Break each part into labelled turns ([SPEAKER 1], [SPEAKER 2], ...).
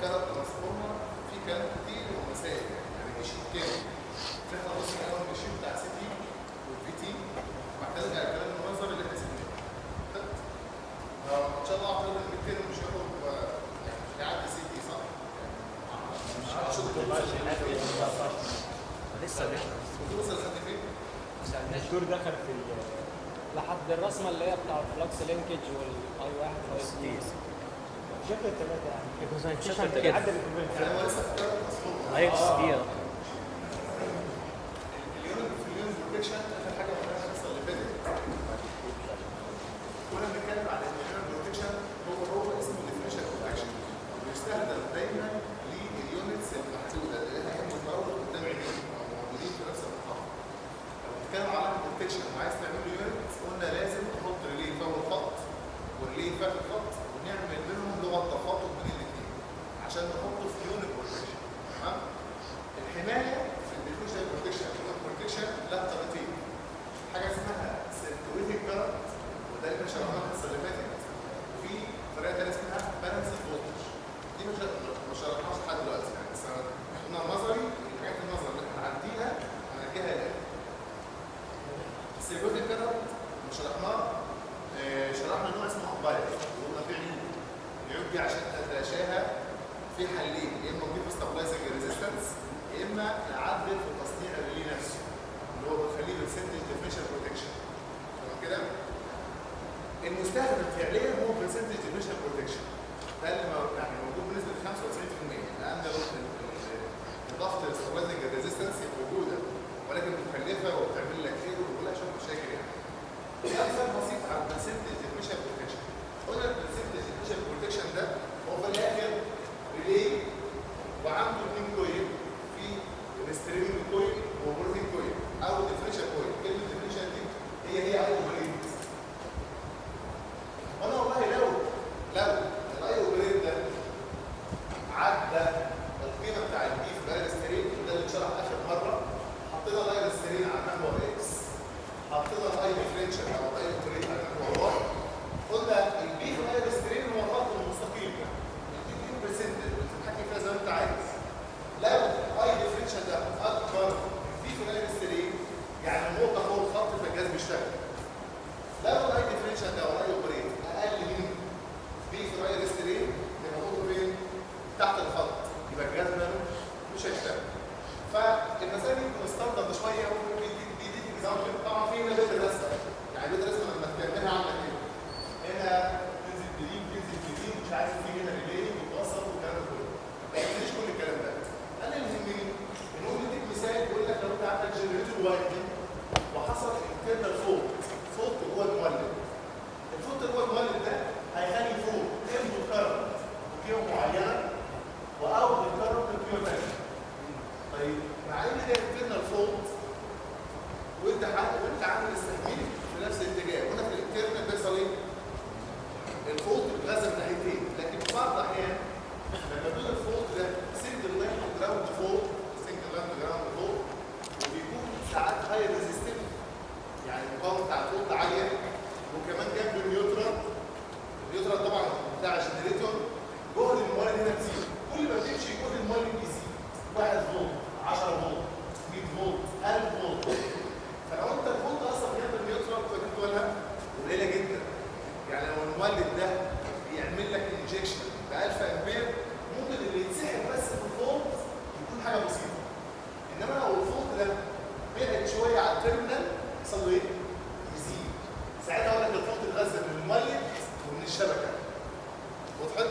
[SPEAKER 1] الكارت ترانسفورمر في كلام كتير ومسائل يعني مش كامل احنا بص الاول ماشيين بتاع سي تي والفي تي بعد كده نرجع الكلام النظري اللي احنا سيبناه ان شاء الله اعتقد ان الكتير مش هياخد يعني مش هيعدي سي تي صح؟ يعني شو
[SPEAKER 2] لسه بيحصل
[SPEAKER 1] توصل لحد فين؟
[SPEAKER 3] الدكتور دخل في ال- لحد الرسمه اللي هي بتاع الفلكس لينكج والاي واحد والاي اثنين شكل الثلاثه يعني
[SPEAKER 2] شكل
[SPEAKER 3] كده
[SPEAKER 2] كده.
[SPEAKER 3] عدى الايكويفالنت
[SPEAKER 1] يعني هو لسه في الكارت ترانسفورمر
[SPEAKER 2] ايكس دي اه.
[SPEAKER 1] اليونت في اليونت بروتكشن اخر حاجه قلناها الحصه اللي فاتت كنا بنتكلم على ان اليونت بروتكشن هو هو اسمه ديفينيشن بروتكشن بيستخدم دايما لليونتس المحدوده اللي هي متطور قدام عينيك او موجودين في نفس المحطه لو بتتكلم على بروتكشن وعايز تعمل له يونت قلنا لازم تحط ريلي في اول خط وريلي في اخر خط ونعمل بينهم لغه تخاطب بين الاثنين عشان نحطه في يونت بروتكشن تمام الحمايه في الديفيوجن بروتكشن البروتكشن لها طريقتين حاجه اسمها سيركوليتنج كارنت وده اللي احنا شرحناها الحصه اللي فاتت وفي طريقه ثانيه اسمها بالانس فولتج دي مش ما شرحناهاش لحد دلوقتي يعني بس أنا- قلنا النظري الحاجات النظري اللي احنا هنعديها هنرجعها الان السيركوليتنج كارنت اللي شرحناه آه، شرحنا نوع اسمه امباير وقلنا في عيوب العيوب دي عشان تتلاشاها في حلين يا اما نضيف ستابلايزنج ريزيستنس يا اما نعدل في تصنيع الريلي نفسه اللي هو بنخليه برسنتج ديفينيشن بروتكشن تمام كده؟ المستخدم فعليا هو برسنتج ديفينيشن بروتكشن ده اللي مو- يعني موجود بنسبه 95% لان ده ال- ال- اضافه الستابلايزنج ريزيستنس موجوده ولكن مكلفه وبتعمل لك ايه وكلها شويه مشاكل يعني. في امثال بسيط على البرسنتج ديفينيشن بروتكشن قلنا البرسنتج ديفينيشن بروتكشن ده هو في الاخر ريلي وعنده اثنين كويل في ريستريمنج كويل وبروتين كويل او ديفرنشال كويل كلمه ديفرنشال دي هي هي اي اوبريت وانا والله لو لو الاي اوبريت ده عدى القيمه بتاع البي في الاي ريسترين وده اللي اتشرح اخر مره حطينا الاي ريسترين على محور اكس حطينا الاي ديفرنشال او الاي اوبريت على محور واي قلنا البي في الاي ريسترين هو خط مستقيم البي دي برسنتج بتتحكم فيها زي ما انت عايز لو اي ديفرنشال ده اكبر من في في الاي ريسترين يعني النقطه فوق الخط فالجهاز بيشتغل لو الاي ديفرنشال ده ولا اوبريت اقل من بي في الاي ريسترين يبقى نقطه فين؟ تحت الخط يبقى الجهاز ماله مش هيشتغل فالمسائل دي بتبقى ستاندرد شويه وبيديك بيديك اكزامبل طبعا في هنا بيت الرسمه يعني بيت الرسمه لما تكملها عامله كده هنا تنزل جديد تنزل جديد مش عايز في هنا ريلي وتوصل والكلام ده كله ما يهمنيش كل الكلام ده انا اللي يهمني ان هو بيديك مثال يقول لك لو انت عندك جنريتور وايدنج وحصل انترنال فولت فولت جوه المولد الفولت جوه المولد ده هيخلي فوق انبوت كارنت بقيمه معينه واوت كارنت بقيمه ثانيه طيب مع ان ده انترنال فولت وانت ح- وانت عامل استحميل في نفس الاتجاه هنا في الانترنال بيحصل ايه؟ الفولت بيتغذى من ناحيتين لكن في بعض الاحيان لما يكون الفولت ده سنجل لاين جراوند فولت سنجل لاين جراوند فولت وبيكون ساعات هاي ريزيستيف يعني المقاومه بتاع الفولت عاليه وكمان جنب النيوترال النيوترال طبعا بتاع الجنريتور جهد المولد هنا بيزيد كل ما بتمشي جهد المولد بيزيد 1 فولت 10 فولت 100 فولت 1000 فولت فلو انت الفولت اصلا جنب النيوترال فكنت ولا قليله جدا يعني لو المولد ده بيعمل لك انجكشن ب 1000 امبير ممكن اللي يتسحب بس في الفولت يكون حاجه بسيطه انما لو الفولت ده بعد شويه على التيرمينال يحصل له ايه؟ يزيد ساعتها اقول لك الفولت اتغذى من المولد ومن الشبكه وضحت؟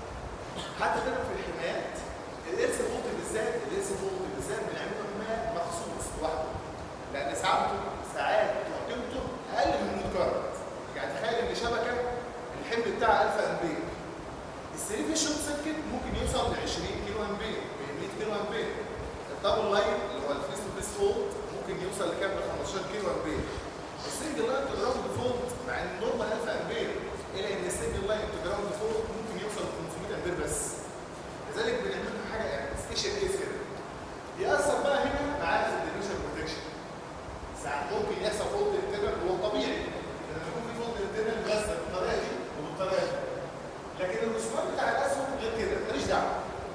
[SPEAKER 1] حتى كده في الحمايات الارث فولت بالذات الارث فولت بالذات بنعمل له حمايه مخصوص لوحده لان ساعته ساعات قيمته اقل من 100 كارت يعني تخيل ان شبكه الحمل بتاعها 1000 امبير السرير في الشورت سيركت ممكن يوصل ل 20 كيلو امبير ب 100 كيلو امبير الدبل لاين اللي هو الفيس تو فيس فولت ممكن يوصل لكام ل 15 كيلو امبير السنجل لاين تو جراوند فولت مع ان النورمال 1000 امبير الا ان السنجل لاين تو جراوند فولت ممكن يوصل ل 500 امبير بس لذلك بنعمل له حاجه يعني سبيشال كيس كده يأثر بقى هنا معاك في الديفيشن بروتكشن ساعات ممكن يحصل فولت انترنال هو طبيعي لما يكون في فولت انترنال بس بالطريقه دي وبالطريقه دي لكن الرسومات بتاع الاسهم غير كده ماليش دعوه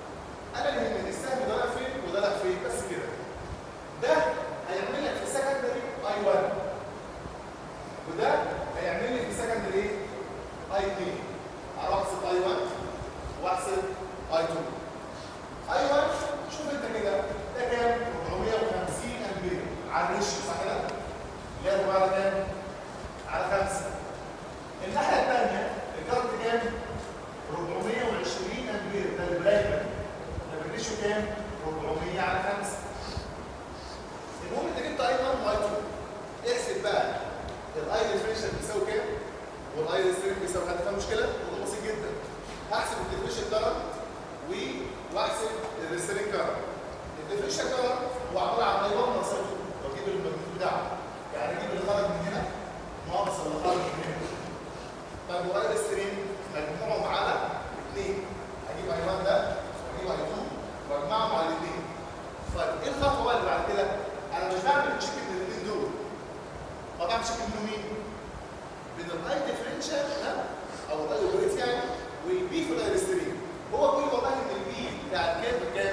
[SPEAKER 1] اي 2 اي 1 شوف انت كده ده كام 450 امبير على الريش صح كده اللي هي على كام على 5 الناحيه الثانيه الكارت كام 420 امبير ده البرايمري ده الريشيو كام 400 على 5 المهم انت جبت اي 1 واي 2 احسب بقى الاي ديفرنشال بيساوي كام والاي ديستريم بيساوي كام ده مشكله وده بسيط جدا هحسب الديفرنشال كارنت و واحسب الريسترين كارنت الديفرنشال كارنت هو عباره عن اي 1 ناقص اي 2 واجيب المجهود بتاعه يعني اجيب اللي خرج من هنا ناقص اللي خرج من هنا طيب والاي ديستريم مجموعهم على 2 اجيب اي 1 ده واجيب اي 2 واجمعهم على الاثنين طيب ايه الخطوه بقى اللي بعد كده؟ انا مش بعمل تشيك من الاثنين دول طب بعمل تشيك من مين؟ بين الاي ديفرنشال ده او الاي اوبريت يعني والبي في الاي ستريم هو بيقول والله ان البي بتاع الكيرف كام؟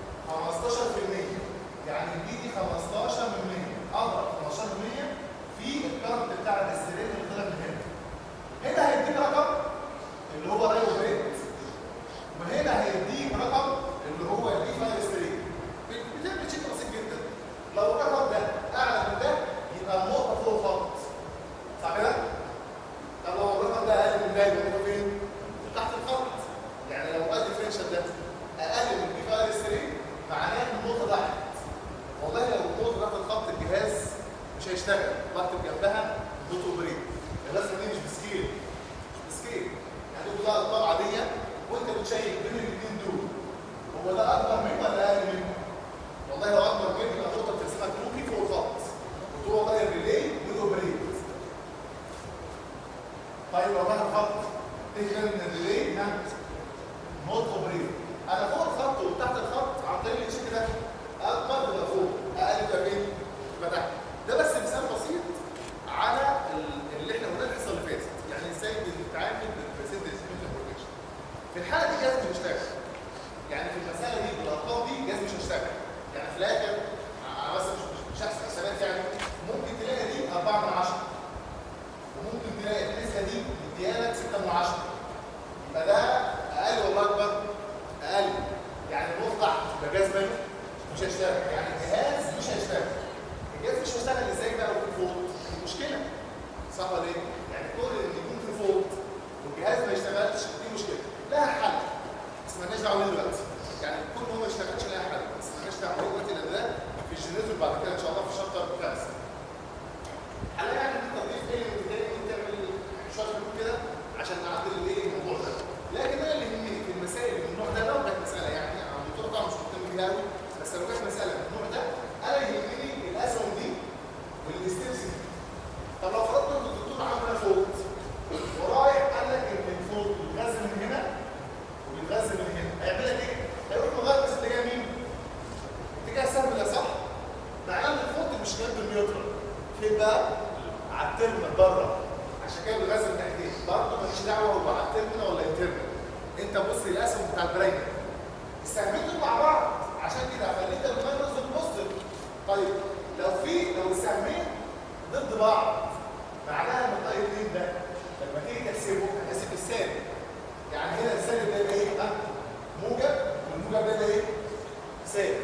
[SPEAKER 1] 15% يعني البي دي 15 من 100 اضرب 15% في الكارت بتاع الاستريم اللي طلع من هنا هنا هيديك رقم اللي هو الاي اوبريت وهنا هيديك رقم اللي هو البي في الاي ستريم بتعمل شيء بسيط جدا لو الرقم ده اعلى من ده يبقى النقطه فوق الخط صح كده؟ طب لو الرقم ده اقل من ده يبقى النقطه فين؟ تحت الخط يعني لو الديفرنشال ده اقل من البي في اي ستريم معناه ان النقطه تحت والله لو النقطه تحت الخط الجهاز مش هيشتغل بكتب جنبها دوت اوبريت الرسمه دي مش بسكيل مش بسكيل يعني دول بقى ارقام عاديه وانت بتشيك بين الاثنين دول هو ده اكبر منه ولا اقل منه؟ والله لو اكبر منه يبقى النقطه بترسمها كروكي فوق الخط وتقول والله الريلي والاوبريت طيب لو انا الخط تكمل من الريلي نعم نوت اوبريت انا فوق الخط وتحت الخط عن طريق التشيك ده اكبر يبقى فوق اقل يبقى فين؟ يبقى تحت ده بس مثال بسيط على ال- اللي احنا قلناه الحصه اللي فاتت يعني ازاي بنتعامل بالبرسنتج بروتكشن في الحاله دي جهاز مش هيشتغل يعني في المساله دي بالارقام دي جهاز مش هيشتغل يعني في الاخر ع- مثلا مش مش- مش احسن حسابات يعني ممكن تلاقي دي 4 من 10 وممكن تلاقي النسبه دي مديها لك 6 من 10 يبقى ده اقل ولا اكبر؟ اقل يعني المصلح يبقى جهاز منه مش هيشتغل يعني الجهاز مش هيشتغل الجهاز مش هيشتغل ازاي بقى وفي فولت دي مشكله صح ولا ايه؟ يعني كل ان يكون في فولت والجهاز ما يشتغلش دي مشكله لها حل بس مالناش دعوه بيه دلوقتي يعني كل ما هو ما يشتغلش لها حل بس مالناش دعوه بيه دلوقتي لان ده في الجنريتور بعد كده ان شاء الله في شابتر خمسه حل يعني ان انت تضيف ايه تاني تعمل شويه حلول كده عشان نعدل الايه الموضوع ده لكن انا اللي يهمني في المسائل من النوع ده لو كانت مساله يعني انا الدكتور طبعا مش مهتم بيها قوي بس لو كانت مساله من النوع ده انا يهمني الاسهم دي والستبس دي طب لو فرضنا ان الدكتور عامل فوت ورايح قال لك ان الفوت بيتغذى من هنا وبيتغذى من هنا هيعمل لك ايه؟ هيروح مغير بس اتجاه مين؟ اتجاه السهم ده صح؟ معناه ان الفوت مش جنب النيوترال فين بقى؟ على الترمينال بره عشان كده بيغذى من ناحيتين برضه ماليش دعوه هو على الترمينال ولا انترنال انت بص للاسهم بتاع البرايمر السهمين دول مع بعض عشان كده خليت الماينس والبوزيتيف طيب لو في لو السهمين ضد بعض معناها ان الطريق الاثنين ده لما تيجي تحسبه هتحسب السالب يعني هنا السالب ده يبقى ايه؟ ها؟ موجب والموجب ده يبقى ايه؟ سالب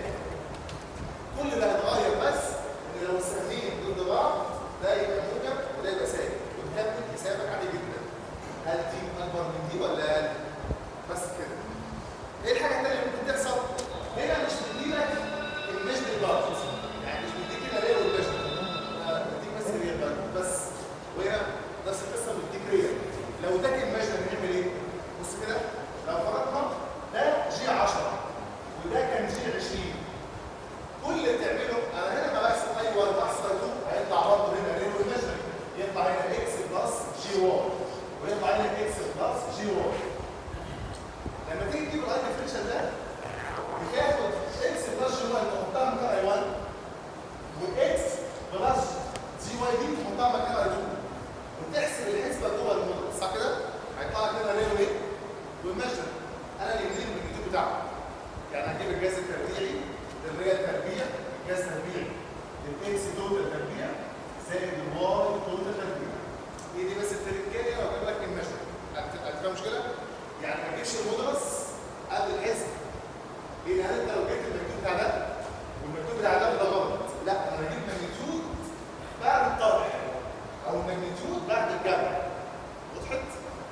[SPEAKER 1] كل ده هيتغير بس ان لو السهمين ضد بعض ده يبقى موجب وده يبقى سالب وتكمل حسابك عادي جدا هل دي اكبر من دي ولا اقل؟ بس كده ايه الحاجه الثانيه اللي ممكن تحصل؟ هنا مش مديلك المجد البارت يعني مش مديك هنا ليه والمجد مديك بس ريال بارت بس وهنا نفس القصه مديك ريال لو اداك المجد هنعمل ايه؟ بص كده لو فرضنا ده جي 10 وده كان جي 20 كل اللي بتعمله انا هنا ما بحسب اي واحد بحسب اي 2 هيطلع برضه هنا ريال والمجد يطلع هنا اكس بلس جي واي ويطلع هنا اكس بلس جي واي لما تيجي تجيب الاي ديفرنشال ده بتاخد اكس بلس جي واي تحطها مكان اي 1 واكس بلس جي واي دي تحطها مكان اي 2 وتحسب الحسبه جوه الموديل صح كده؟ هيطلع لك هنا ريل وايه؟ والمجد انا اللي منين الماجنتيود بتاعه يعني هجيب الجهاز التربيعي الريال تربيع الجهاز تربيعي الاكس توتال تربيع زائد الواي توتال تربيع هي دي بس التركيه لو جاب لك المجد هتبقى مشكله؟ يعني ما تجيبش المدرس قبل الحسب ليه؟ لان انت لو جبت الماجنتيود بتاع ده والماجنتيود بتاع ده ده غلط لا انا بجيب ماجنتيود بعد الطرح او الماجنتيود بعد الجمع وضحت؟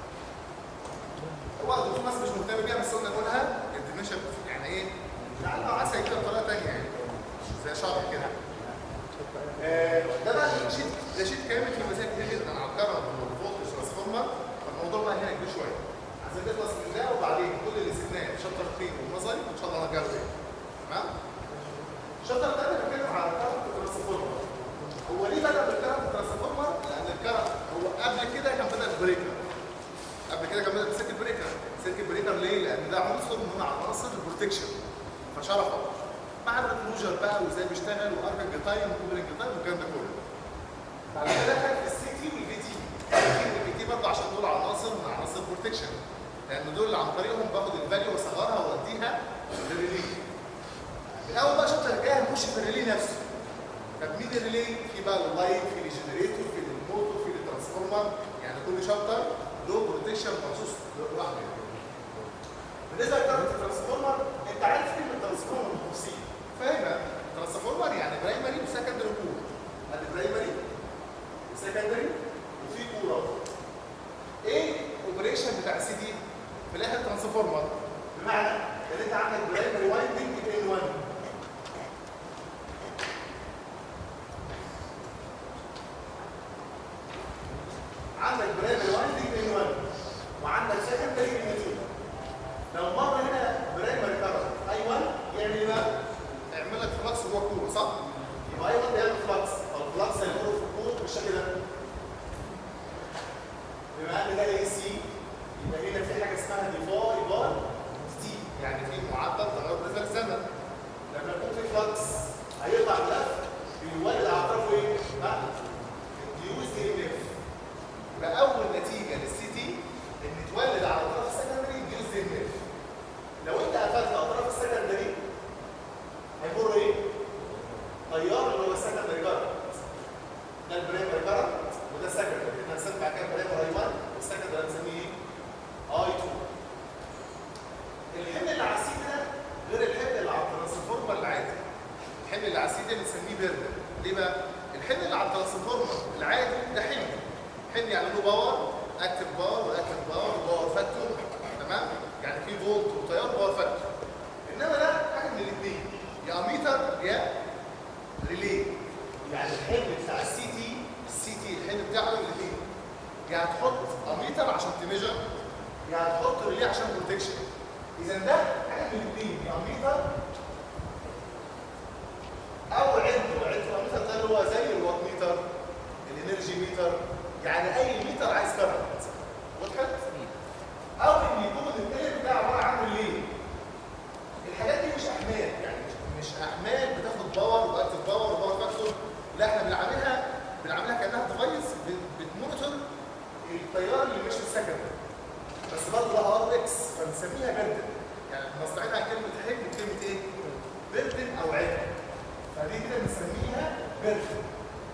[SPEAKER 1] هو الدكتور بس مش مهتم بيها بس قلنا نقولها الديفينيشن يعني ايه؟ لعل عسى يكتب بطريقه ثانيه يعني زي شرح كده آه، ده بقى شيت ده شيت كامل في مسائل كتير جدا على الكهرباء والفولتج ترانسفورمر فالموضوع بقى هنا كبير شويه عايزين نخلص من ده وبعدين كل اللي سيبناه شابتر 3 والنظري وان شاء الله هنرجع له تاني تمام؟ شابتر 3 بيتكلم على الكهرباء والترانسفورمر هو ليه بدا بالكهرباء والترانسفورمر؟ لان الكهرباء هو قبل كده كان بدا البريكر قبل كده كان بدا بالسيركت بريكر سيركت بريكر ليه؟ لان ده عنصر من عناصر البروتكشن فشرحه مع الكلوجر بقى وازاي بيشتغل واركنج تايم وكوبرنج تايم والكلام ده كله. بعد كده دخل في السي تي والفي تي. السي تي والفي تي برضه عشان دول عناصر من عناصر البروتكشن. لان دول اللي عن طريقهم باخد الفاليو واصغرها واوديها للريلي. الاول بقى شابتر الجاي هنخش في الريلي نفسه. طب مين الريلي؟ في بقى اللاين في الجنريتور في الموتور في الترانسفورمر يعني كل شابتر له بروتكشن مخصوص لوحده. بالنسبه لكارت الترانسفورمر انت عارف كلمه ترانسفورمر بالتفصيل فاهمها ترانسفورمر يعني برايمري وسكندري كور ادي برايمري وسكندري وفي كوره ايه الاوبريشن بتاع السي دي في الاخر ترانسفورمر بمعنى ان انت عندك برايمري وايندنج ان 1 عندك برايمري وايندنج ان 1 وعندك سكندري ان 2 لو مر هنا برايمري كارنت اي 1 يعمل ايه بقى؟ يعمل لك فلكس جوه الكوره صح؟ يبقى اي 1 بيعمل فلكس فالفلكس هيمر في الكوره بالشكل ده بما ان ده اي سي يبقى هنا في حاجه اسمها ديفاي بار تي يعني في معدل تغير نزل الزمن لما يكون في فلكس هيقطع ملف بيولد على اطرافه ايه؟ ها؟ ديوز دي ام اف يبقى اول نتيجه للسي تي ان تولد على اطراف السكندري ديوز دي ام اف لو انت قفلت اطراف السكندري هيمر ايه؟ تيار اللي هو السكندري كارنت ده البريمري كارنت وده السكندري احنا هنسمي بعد كده بريمري اي 1 والسكندري هنسميه ايه؟ اي 2 الحمل اللي على السي ده غير الحمل اللي على الترانسفورمر العادي الحمل اللي على السي ده بنسميه بيرنر ليه بقى؟ الحمل اللي على الترانسفورمر العادي ده حمل حمل يعني له باور اكتف باور واكتف باور وباور فاكتور تمام؟ يعني في فولت وتيار وباور فاكتور انما ده حاجه من الاثنين يا اميتر يا ريلي يعني الحمل بتاع السي تي السي تي الحمل بتاعه الاثنين يا هتحط اميتر عشان تميجر يا هتحط ريلي عشان بروتكشن اذا ده حاجه من الاثنين يا اميتر او عدل عدل الاميتر ده اللي هو زي الوات ميتر الانرجي ميتر يعني اي ميتر عايز كرنت وضحت؟ او ان يكون التيل بتاعه عباره عن ريلي الحاجات دي مش احمال يعني مش مش احمال بتاخد باور واكتف باور وباور فاكتور لا احنا بنعملها بنعملها كانها ديفايس بتمونيتور التيار اللي مش في السكندري بس برضه لها ار اكس فبنسميها بردن يعني بنستعين على كلمه حجم بكلمه ايه؟ بردن او عدل فدي كده بنسميها بردن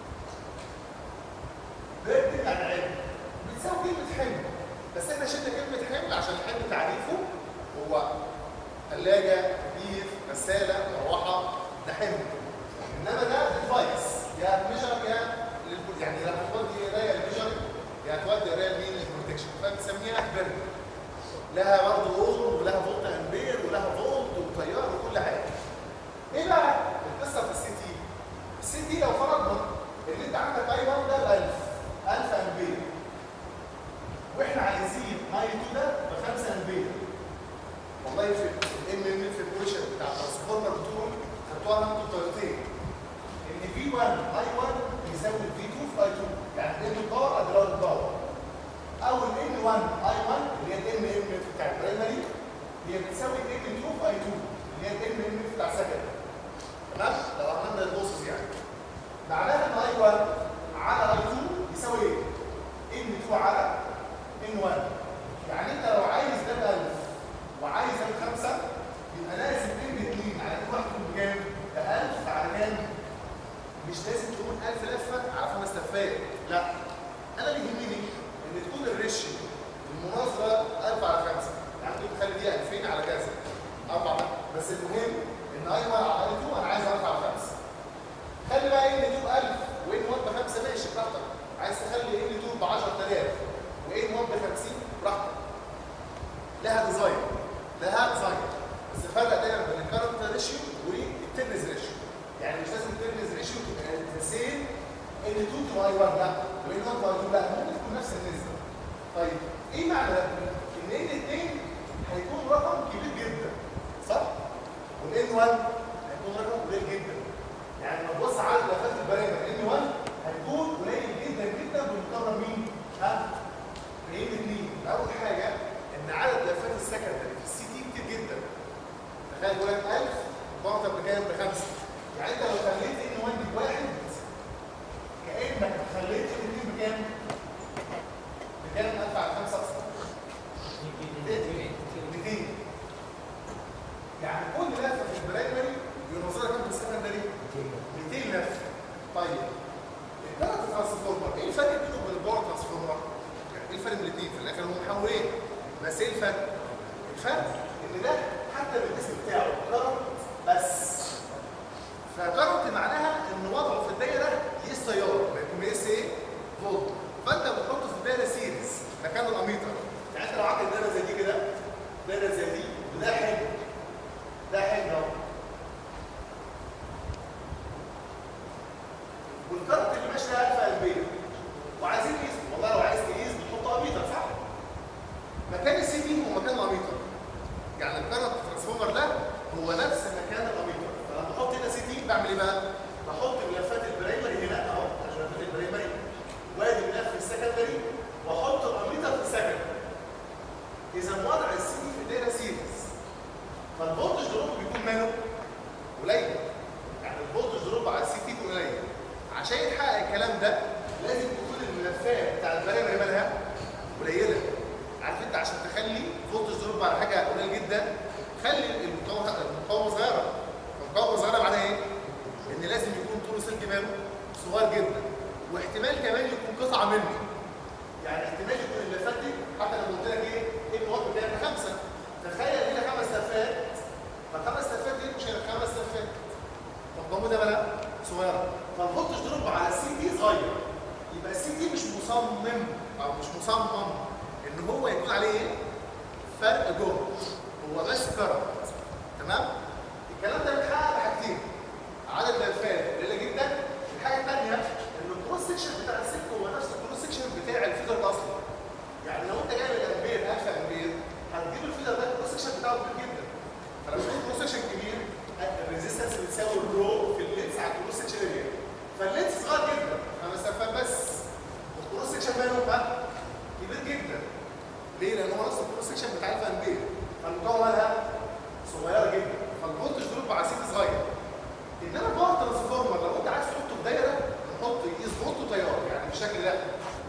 [SPEAKER 1] بردن يعني عدل بتساوي كلمه حمل بس احنا شلنا كلمه حمل عشان الحمل تعريفه هو ثلاجه تكييف غساله مروحه ده حمل انما ده ديفايس يا ميجر يا للبو- يعني لا هتودي قرايه الميجر يا هتودي قرايه لمين للبروتكشن فبنسميها بيرن لها برضه اوم ولها فولت امبير ولها فولت وتيار وكل حاجه ايه بقى القصه في السي تي السي تي لو فرضنا ان انت عندك اي 1 ده ب 1000 1000 امبير واحنا عايزين اي 2 ده ب 5 امبير والله في الام ام في البوشن بتاع الترانسفورمر بتوعي خدتوها انا انتوا طريقتين ان في 1 اي 1 يساوي في 2 في اي 2 يعني ان باور ادراج باور او الان 1 اي 1 اللي هي الام ام بتاع البرايمري هي بتساوي ان 2 في اي 2 اللي هي الام ام بتاع سكندري تمام لو عملنا البوسس يعني معناها ان اي 1 على اي 2 يساوي ايه؟ ان 2 على ان 1 يعني انت لو عايز ده ب 1000 وعايز ده بخمسه يبقى لازم ان 2 على ان 1 تكون بكام؟ ب 1000 على كام؟ مش لازم تكون 1000 لفه على خمس لفات لا انا اللي يهمني ان تكون الريشيو المناظره 1000 على 5 يعني ممكن تخلي دي هي 2000 على كذا اربع بس المهم ان اي 1 على اي 2 انا عايز ارفع لخمسه خلي بقى ان 2 1000 وان 1 ب 5 ماشي براحتك عايز تخلي ان 2 ب 10000 وان 1 ب 50 براحتك لها ديزاين لها ديزاين بس الفرق دايما بين الكارنت ريشيو والتيرنز ريشيو يعني مش لازم التيرنز ريشيو تبقى سيم ان 2 تبقى اي 1 لا وان 1 تبقى اي 2 لا ممكن تكون نفس النسبه طيب ايه معنى ده؟ ان ان 2 هيكون رقم كبير جدا صح؟ والان 1 هيكون رقم قليل جدا يعني لما تبص على لفات البرامج ان 1 هيكون قليل جدا جدا بالمقارنه مين؟ ها؟ بين 2 اول حاجه ان عدد لفات السكندري في السي تي كتير جدا تخيل بيقول لك 1000 ضغطك بكام؟ بخمسه يعني انت لو خليت ان 1 دي بواحد كانك خليت ان 2 بكام؟ بكام ادفع الخمسه اصلا؟ 200 يعني كل لفه في البرايمري بينظرها كام في السكندري؟ 200 لفه طيب الباور ترانسفورمر ايه الفرق بينه وبين الباور ترانسفورمر؟ يعني ايه الفرق بين الاثنين؟ في الاخر هم محولين بس ايه الفرق؟ الفرق ان ده حتى بالاسم بتاعه كرنت بس فكرنت معناها ان وضعه في الدايره يقيس تيار ما يكون بيقيس ايه؟ فولت فانت بتحطه في الدايره سيريز مكان الاميتر يعني انت لو عندك دايره زي دي كده دايره زي دي وده حمل ده حمل اهو والكارت اللي ماشي ده 1000 امبير وعايزين نقيس والله لو عايز تقيس بتحط اميتر صح؟ مكان السي دي هو مكان الاميتر يعني الكارت ترانسفورمر ده هو نفس مكان الاميتر فلما بحط هنا سي دي بعمل ايه بقى؟ بحط ملفات البرايمري هنا اهو عشان ملفات البرايمري وادي ملف السكندري واحط الاميتر في السكندري اذا وضع السي دي في الدايره سيريز فالفولتج دروب بيكون ماله؟ قليل يعني الفولتج دروب على السي تي بيكون قليل عشان يتحقق الكلام ده لازم تكون الملفات بتاع البرايمري مالها قليله عارف انت عشان تخلي فولتج دروب على حاجه قليل جدا خلي المقاومه المقاومه صغيره المقاومه صغيره معناها ايه؟ ان لازم يكون طول السلك ماله صغير جدا واحتمال كمان يكون قطعه منه يعني احتمال يكون اللفات دي حتى لما قلت لك ايه؟ ايه الوقت بتاعك خمسه تخيل هنا خمس لفات فالخمس لفات دي مش هيبقى خمس لفات مقاومه ده بلا صغيره فالفولتج دروب على السي دي صغير يبقى السي دي مش مصمم او مش مصمم ان هو يكون عليه ايه؟ فرق جهد هو بس كرنت تمام؟ الكلام ده بيتحقق بحاجتين عدد الالفات قليله جدا الحاجه الثانيه ان الكروس سكشن بتاع السلك هو نفس الكروس سكشن بتاع الفيدر الاصلي يعني لو انت جايب الامبير 1000 امبير هتجيب الفيدر ده الكروس سكشن بتاعه كبير جدا فلما يكون الكروس سكشن كبير الريزيستنس بتساوي الرو في اللينس على الكروس سكشن اريا فاللينس صغير جدا خمس الفات بس والكروس سكشن ماله بقى كبير جدا ليه؟ لان هو نفس الكروس سكشن بتاع 1000 امبير فالمقاومه مالها صغيره جدا فالفولتج دروب على سيتي صغير انما باور ترانسفورمر لو انت عايز تحطه في دايره تحط يقيس فولت وتيار يعني بالشكل ده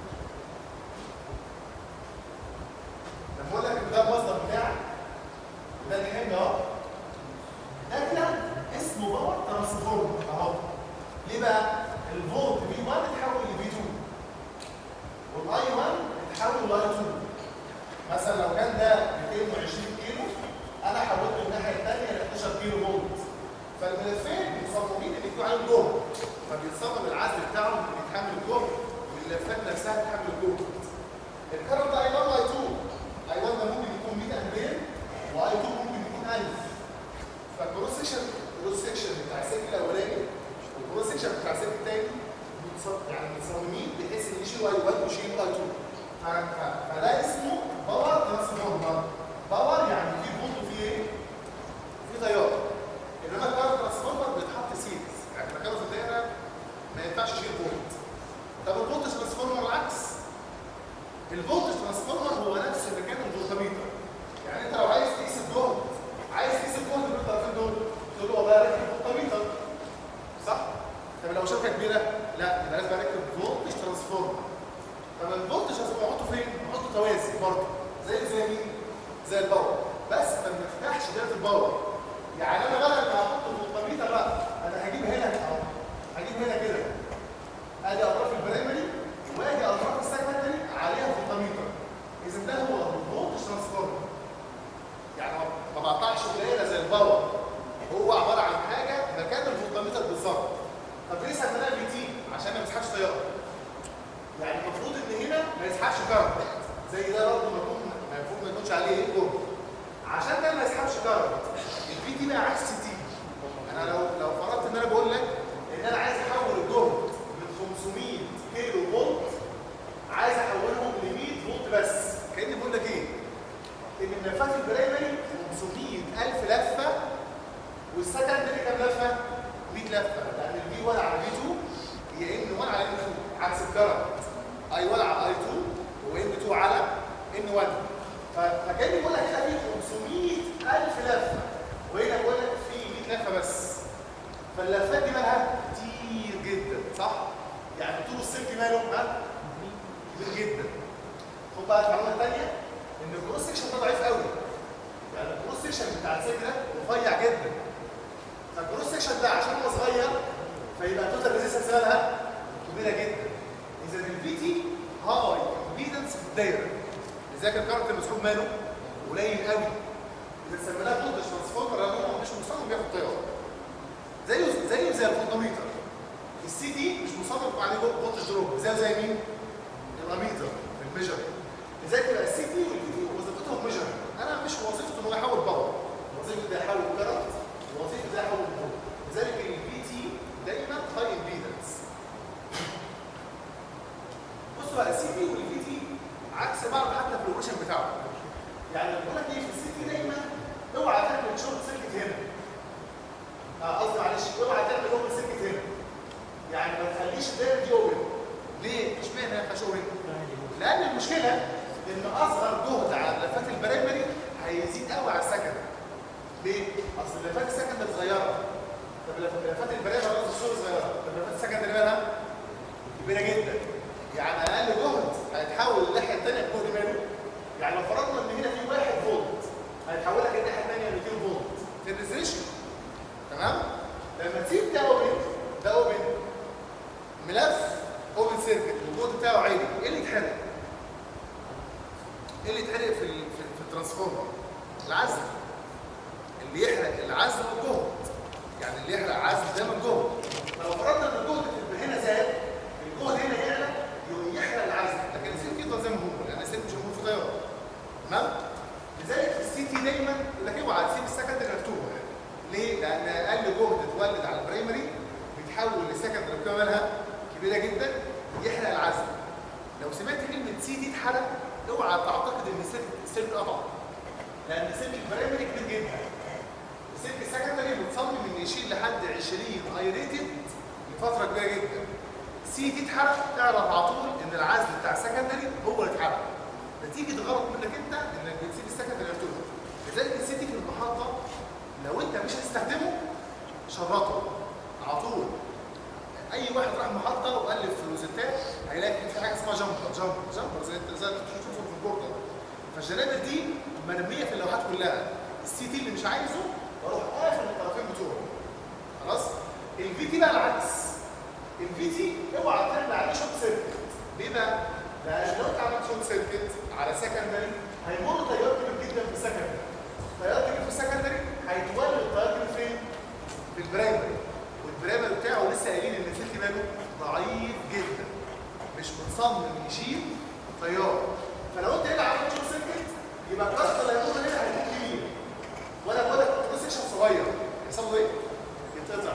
[SPEAKER 1] لما اقول لك ان ده المصدر بتاعك وده الحمل اهو ده كده اسمه باور ترانسفورمر اهو ليه بقى؟ الفولت في 1 اتحول ل في 2 والاي 1 اتحول لاي 2 مثلا لو كان ده 220 كيلو انا حولته الناحيه الثانيه ل 11 كيلو فولت فالملفين مصممين ان يكون عليهم جهد فبيتصمم العزل بتاعهم اللي بيتحمل الجهد واللفات نفسها تحمل الجهد الكرنت اي 1 واي 2 اي 1 ده ممكن يكون 100 امبير واي 2 ممكن يكون 1000 فالكروس سكشن الكروس سكشن بتاع السلك الاولاني والكروس سكشن بتاع السلك الثاني يعني متصممين بحيث ان يشيل اي 1 ويشيل اي 2 فده اسمه باور ترانسفورمر باور يعني في فولت وفي ايه؟ في تيار انما الباور ترانسفورمر بيتحط سيريز يعني مكانه في الدايره ما ينفعش يشيل فولت طب الفولت ترانسفورمر العكس الفولت ترانسفورمر هو نفس مكان الفولتميتر يعني انت لو عايز تقيس الجهد عايز تقيس الجهد بين الطرفين دول تقول له والله ركب فولتميتر صح؟ طب لو شبكه كبيره لا يبقى لازم اركب فولت ترانسفورمر طب الفولت ترانسفورمر احطه فين؟ احطه توازي برضه زي زي مين؟ زي الباور بس ما بنفتحش دايره الباور يعني انا بدل ما احط الفولتميتر لا انا هجيب هنا اهو هجيب هنا كده ادي اطراف البرايمري وادي اطراف السكندري عليها فولتميتر اذا ده هو الفولت ترانسفورمر يعني قليله زي الباور هو عباره عن حاجه مكان الفولتميتر بالظبط طب ليه سميناها في تي عشان ما يسحبش تيار يعني المفروض ان هنا ما يسحبش كهرباء زي ده برضه المفروض المفروض ما يكونش عليه ايه جهد عشان ده ما يسحبش كهرباء الفي تي بقى عكس تي انا لو لو فرضت ان انا بقول لك ان انا عايز احول الجهد من 500 كيلو فولت عايز احولهم ل 100 فولت بس كاني بقول لك ايه ان الملفات البرايمري 500000 لفه والسكندري كام لفه 100 لفه لان الفي 1 على في 2 هي ان 1 على ان 2 عكس الكرنت اي 1 على اي 2 وان 2 على ان 1 ف- فكاني بقول لك هنا في 500000 لفه وهنا بقول لك في 100 لفه بس فاللفات دي مالها كتير جدا صح؟ يعني طول السلك ماله ها؟ كبير جدا خد بقى المعلومه الثانيه ان الكروس سكشن ده ضعيف قوي يعني الكروس سكشن بتاع السلك ده رفيع جدا فالكروس سكشن ده عشان هو صغير فيبقى توتال ريزيستنس مالها كبيره جدا اذا الفي تي هاي امبيدنس في الدايره لذلك الكارت المسحوب ماله قليل قوي اذا سميناه فولتج ترانسفورمر رغم انه مش مصمم بياخد تيار زيه زيه زي الفولتميتر السي دي مش مصمم عليه فولتج دروب زيه زي مين؟ الاميتر الميجر لذلك يبقى السي تي والبي تي وظيفتهم ميجر انا مش وظيفته ان هو يحول باور وظيفته ده يحول كرنت وظيفته ده يحول فولت لذلك البي تي دايما هاي امبيدنس بصوا بقى السي تي والبي تي عكس بعض حتى في الاوبريشن بتاعه يعني بقول لك ايه في السي تي دايما اوعى تعمل شورت سيركت هنا اه قصدي معلش اوعى تعمل اوبن سيركت هنا يعني ما تخليش الدايره دي اوبن ليه؟ اشمعنى ما ينفعش اوبن؟ لان المشكله ان اصغر جهد على ملفات البرايمري هيزيد قوي على السكندري ليه؟ اصل ملفات السكندري صغيره طب ملفات البرايمري قصدي الصوره صغيره طب ملفات السكندري مالها؟ كبيره جدا يعني اقل جهد هيتحول للناحيه الثانيه بجهد ماله؟ يعني لو فرضنا ان هنا في 1 فولت هيتحول لك الناحيه الثانيه ل 200 فولت في الريزريشن تمام؟ لما تسيب ده اوبن ده اوبن ملف اوبن سيركت والجهد بتاعه عالي ايه اللي يتحرق؟ ايه اللي يتحرق في ال- في, في الترانسفورمر؟ العزل اللي يحرق العزل والجهد يعني اللي يحرق عزل دايما جهد فلو فرضنا ان الجهد في هنا زاد الجهد هنا يعلى يقوم يحرق العزل لكن السي يفضل زي ما هو لان السي مش موجود في تيار تمام؟ لذلك السي تي دايما يقول لك اوعى تسيب السكندري مفتوح ليه؟ لان اقل جهد اتولد على البرايمري بيتحول لسكندري بقيمه مالها كبيره جدا يحرق العزل لو سمعت كلمه سي دي اتحرق اوعى تعتقد ان السلك السلك قطع لان السلك البرايمري كبير جدا السلك السكندري متصمم ان يشيل لحد 20 اي ريتد لفتره كبيره جدا سي دي اتحرق اعرف على طول ان العزل بتاع السكندري هو اللي اتحرق نتيجه غلط منك انت انك بتسيب السكندري مفتوح لذلك السي دي في المحطه لو انت مش هتستخدمه شرطه على طول اي واحد راح محطه وقلب في الروزيتات هيلاقي في حاجه اسمها جامبر جامبر جامبر زي انت زي اللي بتشوفه في البوردر فالجنابر دي مرميه في اللوحات كلها السي تي اللي مش عايزه بروح قافل الطرفين بتوعه خلاص الفي تي بقى العكس الفي تي اوعى تعمل عليه شوت سيركت ليه بقى؟ لان لو انت عملت شوت سيركت على سكندري هيمر تيار كبير جدا في السكندري تيار كبير في السكندري هيتولد التيار كبير فين؟ في البرايمري والبرايمري بتاعه لسه قايلين ان السلك ماله ضعيف جدا مش متصمم يشيل تيار فلو انت هنا عملت شوت سيركت يبقى الكسر اللي هيكون هنا هيكون كبير وانا بقول لك سيكشن صغير يحصل له ايه؟ يتقطع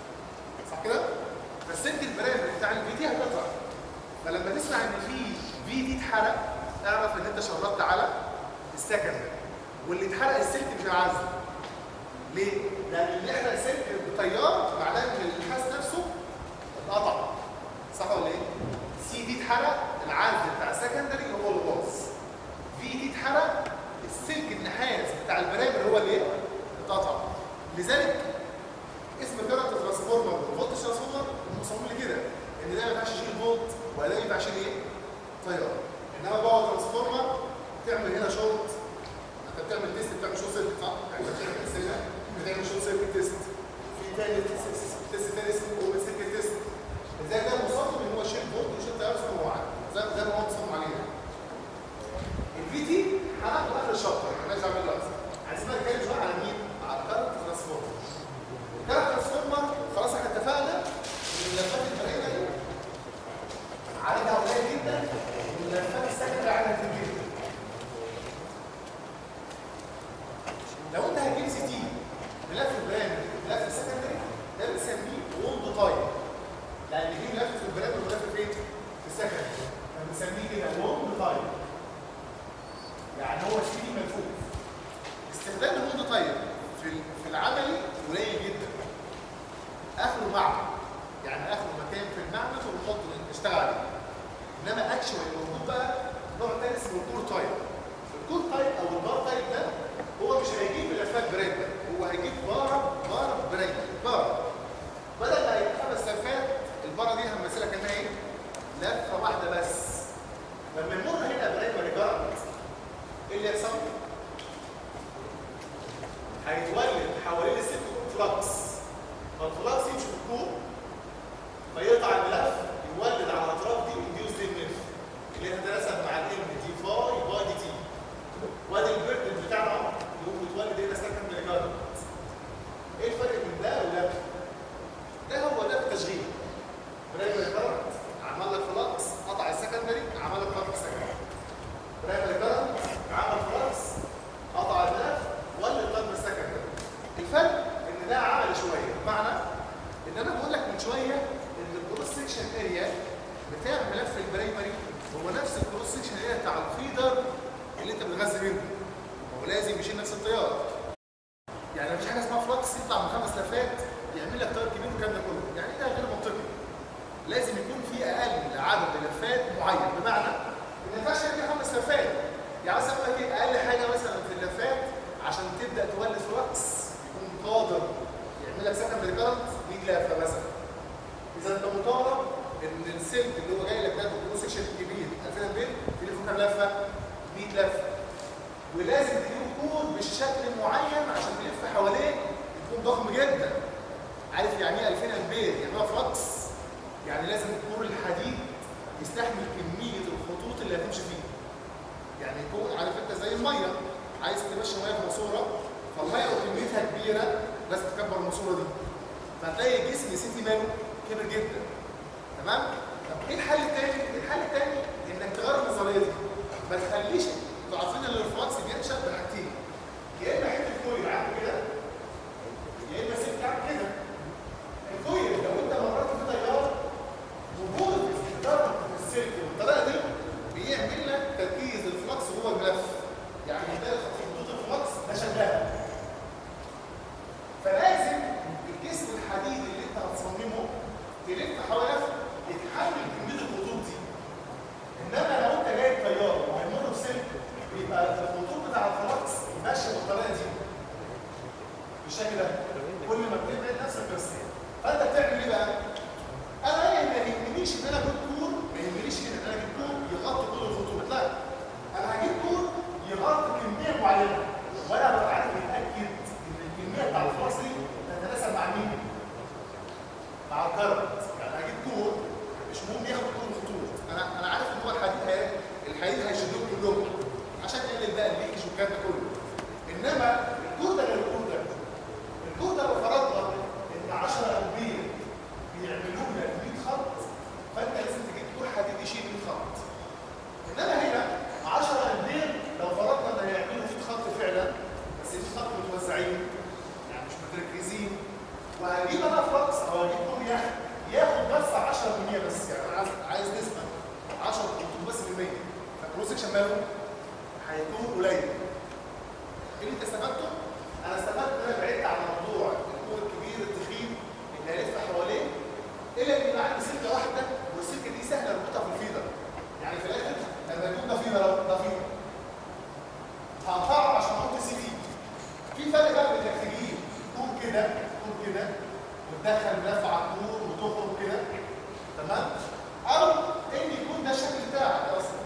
[SPEAKER 1] صح كده؟ فالسلك البرايمري بتاع الفي دي هيتقطع فلما تسمع ان في في دي اتحرق اعرف ان انت شرطت على السكندري واللي اتحرق السلك مش العزل ليه؟ لان اللي يحرق السلك بتيار معناه ان النحاس نفسه اتقطع صح ولا ايه؟ سي دي اتحرق العزل بتاع السكندري هو اللي باظ في دي اتحرق السلك النحاس بتاع البرايمر هو اللي ايه؟ اتقطع لذلك اسم كارت ترانسفورمر والفولت ترانسفورمر مصمم لي كده ان ده ما ينفعش يشيل فولت ولا ينفع يشيل ايه؟ تيار انما باور ترانسفورمر تعمل هنا شورت انت بتعمل تيست بتعمل شورت سيركت صح؟ يعني انت بتعمل تيست هنا بتعمل شورت سيركت تيست في تاني تيست تيست تاني اسمه اوبن سيركت تيست ازاي ده مصمم ان هو يشيل فولت ويشيل تيار زي ما هو عايز زي زي ما هو مصمم عليه الفي تي هناخده اخر الشابتر مالناش دعوه دلوقتي عايزين بقى نتكلم شويه على مين؟ على الكارت ترانسفورمر الكارت ترانسفورمر خلاص احنا اتفقنا ان الملفات البريئه دي عددها قليل جدا والملفات السكندري عددها كبير جدا لو انت هتجيب سي تي ملف براند ملف سكندري ده بنسميه وولد تايب لان في ملف في البراند وملف فين؟ في السكندري فبنسميه كده وولد تايب يعني هو سي تي ملفوف استخدام الوولد تايب في في العملي قليل جدا اخره معمل يعني اخره مكان في المعمل ونحط نشتغل عليه انما اكشوال الموجود بقى نوع تاني اسمه الكور تايب الكور تايب او البار تايب ده هو مش هيجيب ملفات بريد هو هيجيب بارة بارة بريد بارة بدل ما يبقى خمس لفات البارة دي همثلها كانها ايه؟ لفة واحدة بس لما يمر هنا بريد ريجارد ايه اللي يحصل؟ هيتولد حوالين الست فلكس فالفلكس يمشي في الكور فيقطع الملف يولد على الاطراف دي انديوس للملف اللي هتتناسب مع الام دي فاي باي دي تي وادي البيرد بتاعنا اهو يقوم يتولد هنا سكن ميجارد ايه الفرق بين ده وده؟ ده هو ده في التشغيل برايمري كارنت عمل لك فلكس قطع السكندري عمل لك كارنت سكندري برايمري كارنت عمل فلكس قطع الملف ولد كارنت سكندري الفرق ان ده عمل شويه بمعنى ان انا بقول لك من شويه ان الكروس سكشن اريا بتاع ملف البرايمري هو نفس الكروس سكشن اريا بتاع الفيدر اللي انت بتغذي منه هو لازم يشيل نفس التيار يعني مفيش حاجه اسمها فلكس يطلع من خمس لفات يعمل لك تيار كبير والكلام ده كله يعني ده غير منطقي لازم يكون في اقل عدد لفات معين بمعنى ان ما ينفعش يبقى خمس لفات يعني مثلا اقول لك ايه اقل حاجه مثلا في اللفات عشان تبدا تولد فلكس يكون قادر يعمل لك سكندري كارنت 100 لفه مثلا اذا انت مطالب ان السلك اللي هو جاي لك ده بالكروس سكشن الكبير 2000 امبير يلف كام لفه 100 لفه ولازم تجيب كور بالشكل معين عشان تلف حواليه يكون ضخم جدا عارف يعني ايه 2000 امبير يعني هو فلكس يعني لازم الكور الحديد يستحمل كميه الخطوط اللي هتمشي فيه يعني يكون عارف انت زي الميه عايز تمشي ميه في ماسوره فالميه لو كميتها كبيره لازم تكبر الماسوره دي فهتلاقي جسم سيتي ماله كبر جدا تمام طب ايه الحل الثاني الحل الثاني انك تغير النظريه دي ما تخليش انتوا عارفين ان الرفلكس بينشا بحاجتين يا اما حته كويل عامل كده يا اما سلك عامل كده الكويل لو انت مرات في تيار وجود ضرب في السلك بالطريقه دي بيعمل لك تركيز الفلكس جوه الملف يعني ده خطوط الفلكس ده شغال فلازم الجسم الحديد اللي انت هتصممه تلف حوالي يتحمل كميه الخطوط دي انما لو انت جايب تيار وهيمر بسلك يبقى الخطوط بتاع الفلكس ماشيه بالطريقه دي بالشكل ده كل ما بتبعد نفسك بس فانت بتعمل ايه بقى؟ انا ما يهمنيش ان انا اجيب كور ما يهمنيش ان انا اجيب كور يغطي كل الخطوط لا انا هجيب كور يغطي كميه معينه وانا ببقى عارف متاكد ان الكميه بتاع الفلكس دي تتناسب مع مين؟ مع الكرنت يعني هجيب كور مش مهم ياخد كل الخطوط انا انا عارف ان هو الحديد هي الحديد هيشدهم كلهم عشان يقلل بقى الليكج والكلام ده كله انما الكور ده غير الكور ده الكور ده لو فرضنا ان 10 امبير بيعملوا لك 100 خط فانت لازم تجيب كور حديد يشيل 100 خط انما هنا 10 امبير لو فرضنا ان هيعملوا 100 خط فعلا بس 100 خط متوزعين يعني مش متركزين وهجيب انا فلكس او هجيب كور يعني ياخد بس 10% بس يعني انا عايز عايز نسبه 10 خطوط بس في المية فالكروس سكشن ماله هيكون قليل ايه اللي انت استفدته؟ انا استفدت ان انا بعدت عن موضوع الكور الكبير التخين اللي هيلف حواليه الا ان يبقى عندي سلكه واحده والسلكه دي سهله اربطها في الفيدر يعني في الاخر لما يكون ده فيدر اهو ده فيدر هقطعه عشان احط سي دي في فرق بقى بين انك تجيب كور كده كور كده وتدخل ملف على الكور وتخرج كده تمام او ان يكون ده الشكل بتاعك اصلا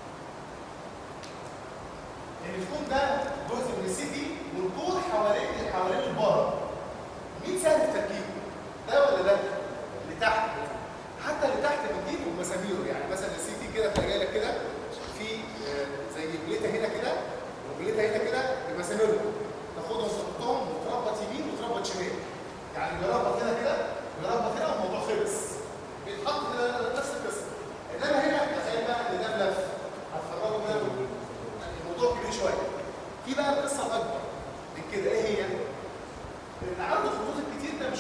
[SPEAKER 1] ان يكون ده جزء من السي دي والكور حوالين حوالين البار مين سهل في تركيبه ده ولا ده اللي تحت حتى اللي تحت بتجيبه بمساميره يعني مثلا السي دي كده تلاقي لك كده في آه، زي بليته هنا كده وبليته هنا كده بمساميره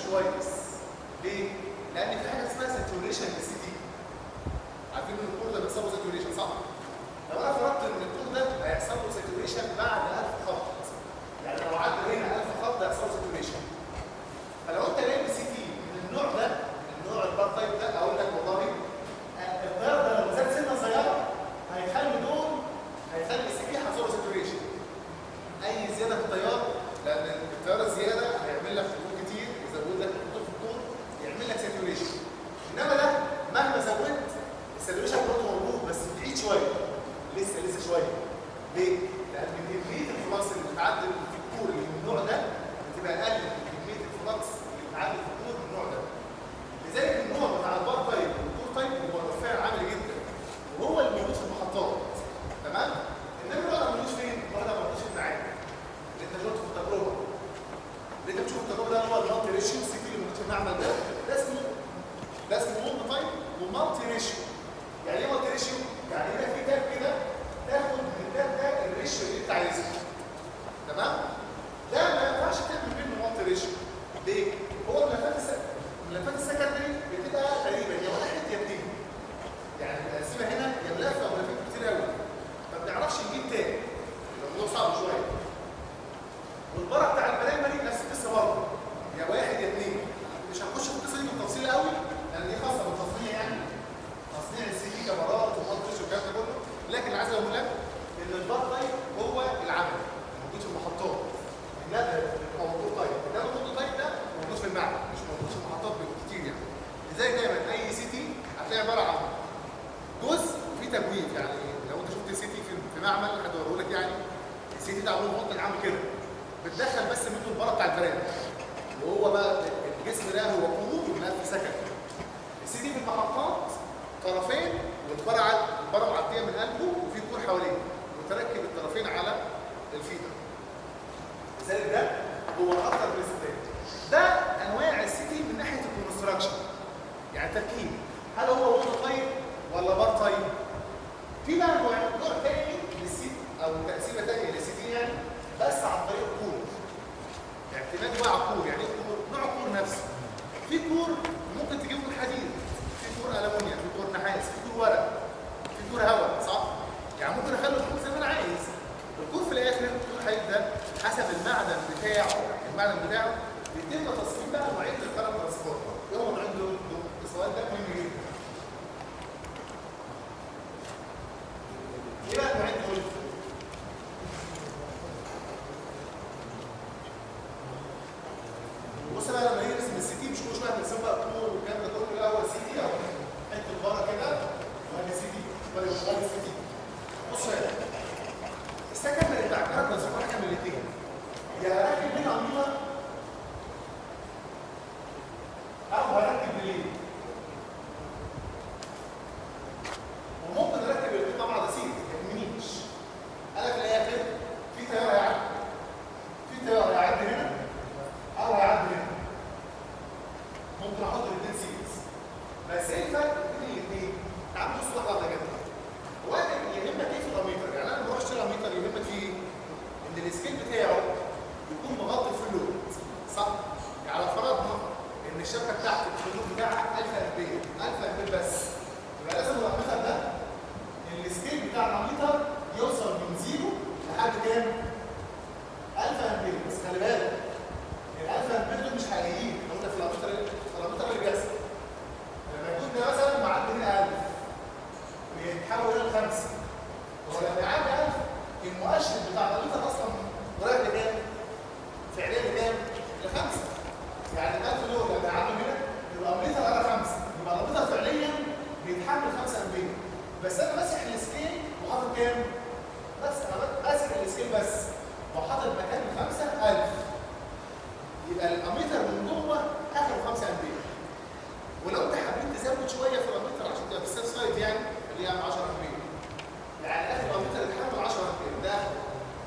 [SPEAKER 1] كويس ليه؟ لان في حاجه اسمها ساتوريشن للسي تي عارفين ان الكور ده بيحصل له ساتوريشن صح؟ لو انا فرضت ان الكور ده هيحصل له ساتوريشن بعد 1000 خط يعني لو عدى هنا 1000 خط هيحصل له ساتوريشن فلو انت جايب سي تي من النوع ده النوع البار تايب ده اقول لك والله آه، التيار ده لو زاد سنه صغيره هيخلي دول هيخلي السي تي حصل له ساتوريشن اي زياده في التيار لان التيار الزياده هيعمل لك خطوط كتير يزود لك خطوط في الطول يعمل لك ساتوريشن انما ده مهما زودت الساتوريشن برضه موجود بس بعيد شويه لسه لسه شويه ليه؟ لان كميه الفلكس اللي بتعدي في الكور اللي من النوع ده بتبقى اقل من كميه الفلكس اللي بتعدي في الكور من النوع ده لذلك النوع بتاع البار تايب والكور تايب هو رفيع عالي جدا وهو اللي موجود في المحطات تمام؟ انما الوضع موجود فين؟ الوضع موجود في المعادن اللي انت شفته في التجربه اللي انت بتشوف التجربه ده اللي هو المالتي ريشيو سي اللي موجود في المعمل ده ده اسمه ده اسمه مولد تايب ومالتي ريشيو يعني ايه مالتي ريشيو؟ يعني هنا في تاب كده تاخد من التاب ده الريشيو اللي انت عايزها تمام؟ ده ما ينفعش تعمل منه مالتي ريشيو ليه؟ هو الملفات الس- الملفات السكندري بتبقى تقريبا يا واحد يا اتنين يعني التقسيمه هنا يا ملف او ملفات كتير قوي ما بنعرفش نجيب تاني الموضوع صعب شويه والبره بتاع البرايمري نفس القصه برضه يا واحد يا اثنين مش هنخش في القصه دي بالتفصيل قوي لان دي خاصه بالتصنيع يعني تصنيع السي دي كاميرات ومنتج والكلام ده كله لكن اللي عايز اقول لك ان البار تايب هو العمل موجود في المحطات النبذ او البور تايب انما البور تايب ده موجود في المعمل مش موجود في المحطات كتير يعني لذلك دايما اي سي تي هتلاقي عباره عن جزء فيه تجويف يعني لو انت شفت سي تي في في معمل حد وريه لك يعني السي تي ده عامل منطق عامل كده بتدخل بس منه البره بتاع البراند وهو بقى الجسم ده هو كور ملف سكن السي تي في المحطات طرفين والبره عد- البره معديه من قلبه وفي كور حواليه وتركب الطرفين على الفيدر لذلك ده هو اكتر من الاستخدام ده انواع السي تي من ناحيه الكونستراكشن يعني تركيب هل هو ووتر تايب ولا بار تايب في بقى نوع نوع تاني للسي او تقسيمه تانيه للسي تي يعني بس عن طريق كور اعتماد بقى على الكور يعني ايه كور نوع الكور نفسه في كور ممكن تجيبه من حديد في كور المونيا في كور نحاس في كور ورق في كور هواء صح يعني ممكن اخلي الكور زي ما انا عايز الكور في الاخر الكور الحديد ده حسب المعدن بتاعه المعدن بتاعه بيتم تصميم بقى نوعيه الكرم ترانسبورتر ايه هو نوعين دول دول؟ السؤال ده مهم جدا ايه بقى نوعين دول؟ بص بقى لما نرسم السي تي مش كل شويه هنرسم بقى كور والكلام ده كله الاول سي تي او حته بره كده وادي سي تي وادي وادي سي تي بص هنا السكندري بتاع الكهرباء بس حاجه من الاثنين يا راكب هنا عميمه او هركب ليه وممكن اركب الاثنين مع بعض سيت ما يهمنيش انا في الاخر في تيار هيعدي في تيار هيعدي هنا او هيعدي هنا ممكن احط الاثنين سيريز بس ايه الفرق بين الاثنين؟ تعالوا بصوا واحده واحده كده هو أنت يهمك ايه في الاميتر؟ يعني انا بروح اشتري اميتر يهمك فيه ايه؟ ان السكيل بتاعه يكون مغطي في اللود صح؟ يعني لو فرضنا ان الشبكه بتاعتك الحدود بتاعها 1000 امبير 1000 امبير بس يبقى لازم الاميتر ده السكيل بتاع الاميتر يوصل من زيرو لحد كام؟ 1000 امبير بس خلي بالك الالفا امبير دول مش حقيقيين لو انت في الامتر في الامتر اللي بيحصل لما يكون ده مثلا معدي هنا 1000 بيتحول الى 5 هو لما يعدي 1000 المؤشر بتاع الامتر اصلا قريب لكام؟ فعليا لكام؟ لخمسه يعني ال 1000 دول لما يعدوا هنا يبقى الامتر على 5 يبقى الامتر فعليا بيتحمل 5 امبير بس انا ماسح السكيل وحاطط كام؟ بس انا ماسح السكيل بس وحاطط مكان 5000 يبقى الاميتر من جوه اخره 5 امبير ولو انت حبيت تزود شويه في الاميتر عشان تبقى في السيف سايد يعني اللي هي 10 امبير يعني اخر الاميتر يتحمل 10 امبير ده اخره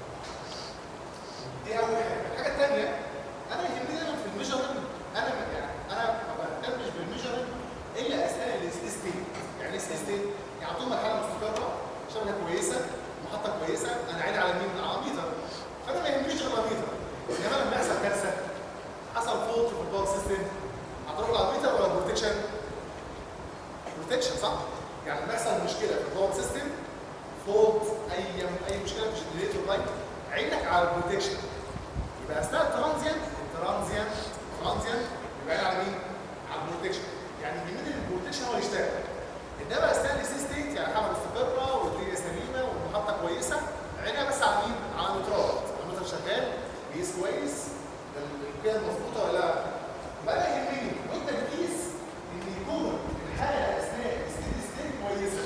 [SPEAKER 1] دي اول حاجه الحاجه الثانيه انا يهمني دايما في الميجرمنت انا ما- يعني انا ما بهتمش بالميجرمنت الا اثناء الاستي ستيت يعني الاستي ستيت يعني طول ما الحاله مستقره شبكه كويسه محطه كويسه انا عيني على مين؟ على الاميتر فانا ما يهمنيش غير الاميتر انما لما يحصل كارثه حصل فولت في الباور الباور سيستم هتروح للميتر ولا بروتكشن؟ بروتكشن صح؟ يعني لما يحصل مشكله في الباور سيستم فولت اي اي مشكله في الجنريتور لاين عينك على البروتكشن يبقى اثناء الترانزيانت الترانزيانت الترانزيانت يبقى عين على مين؟ على البروتكشن يعني يهمني البروتكشن هو اللي يشتغل انما اثناء السي ستيت يعني حاجه مستقره والدنيا سليمه والمحطه كويسه عينها بس على مين؟ على المترات المتر شغال بيقيس كويس القيم مظبوطه ولا لا بقى يهمني وانت بتقيس ان يكون الحاله اثناء الستيدي ستيت كويسه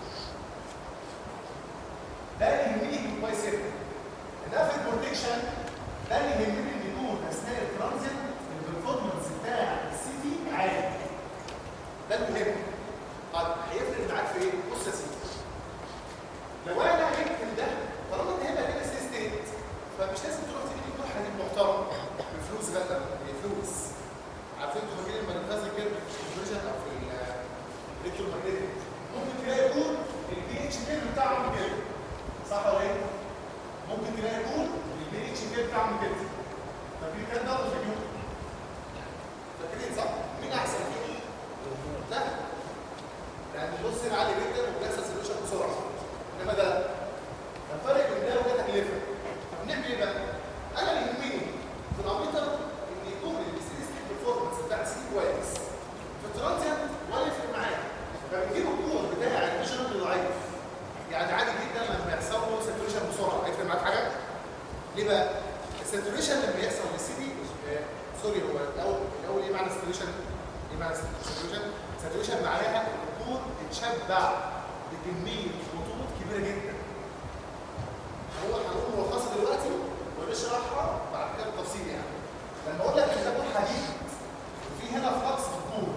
[SPEAKER 1] ده اللي يهمني يكون كويس جدا انما في البروتكشن ده اللي يهمني ان يكون اثناء الترانزيت البرفورمانس بتاع السي تي عالي ده المهم طيب هيفرق معاك في ايه؟ بص يا سيدي لو انا هكتب ده طالما انت هيبقى كده سي ستيت فمش لازم تروح تجيب كل حديد محترم بفلوس غدا بفلوس عارفين انتوا فاكرين لما ننزل كده في الكونفرجن او في الالكترو ماجنتيك ممكن تلاقي يكون البي اتش كير بتاعهم كده صح ولا ايه؟ ممكن تلاقي يكون البي اتش كير بتاعهم كده فاكرين الكلام ده ولا فاكرين؟ فاكرين صح؟ مين احسن فيه؟ ده لان البص هنا عالي جدا وبيحصل سوليوشن بسرعه انما ده لا الفرق بين ده وده تكلفه طب نعمل ايه بقى؟ انا اللي يهمني في الامبيتر ان يكون الستيدي ستيت برفورمانس بتاع السي كويس في الترانزيت ولا يفرق معايا فبنجيب الكور بتاع الميجرمنت ضعيف يعني عادي جدا لما يحصل له ساتوريشن بسرعه هيفرق معاك حاجه؟ ليه بقى؟ الساتوريشن لما يحصل للسي دي سوري هو الاول الاول ايه معنى ساتوريشن؟ ايه معنى ساتوريشن؟ ساتوريشن معناها الكور اتشبع بكميه خطوط كبيره جدا هو هنقول ملخصه دلوقتي ونشرحها بعد كده بالتفصيل يعني لما اقول لك ان ده كون حديد وفي هنا فلكس في الكور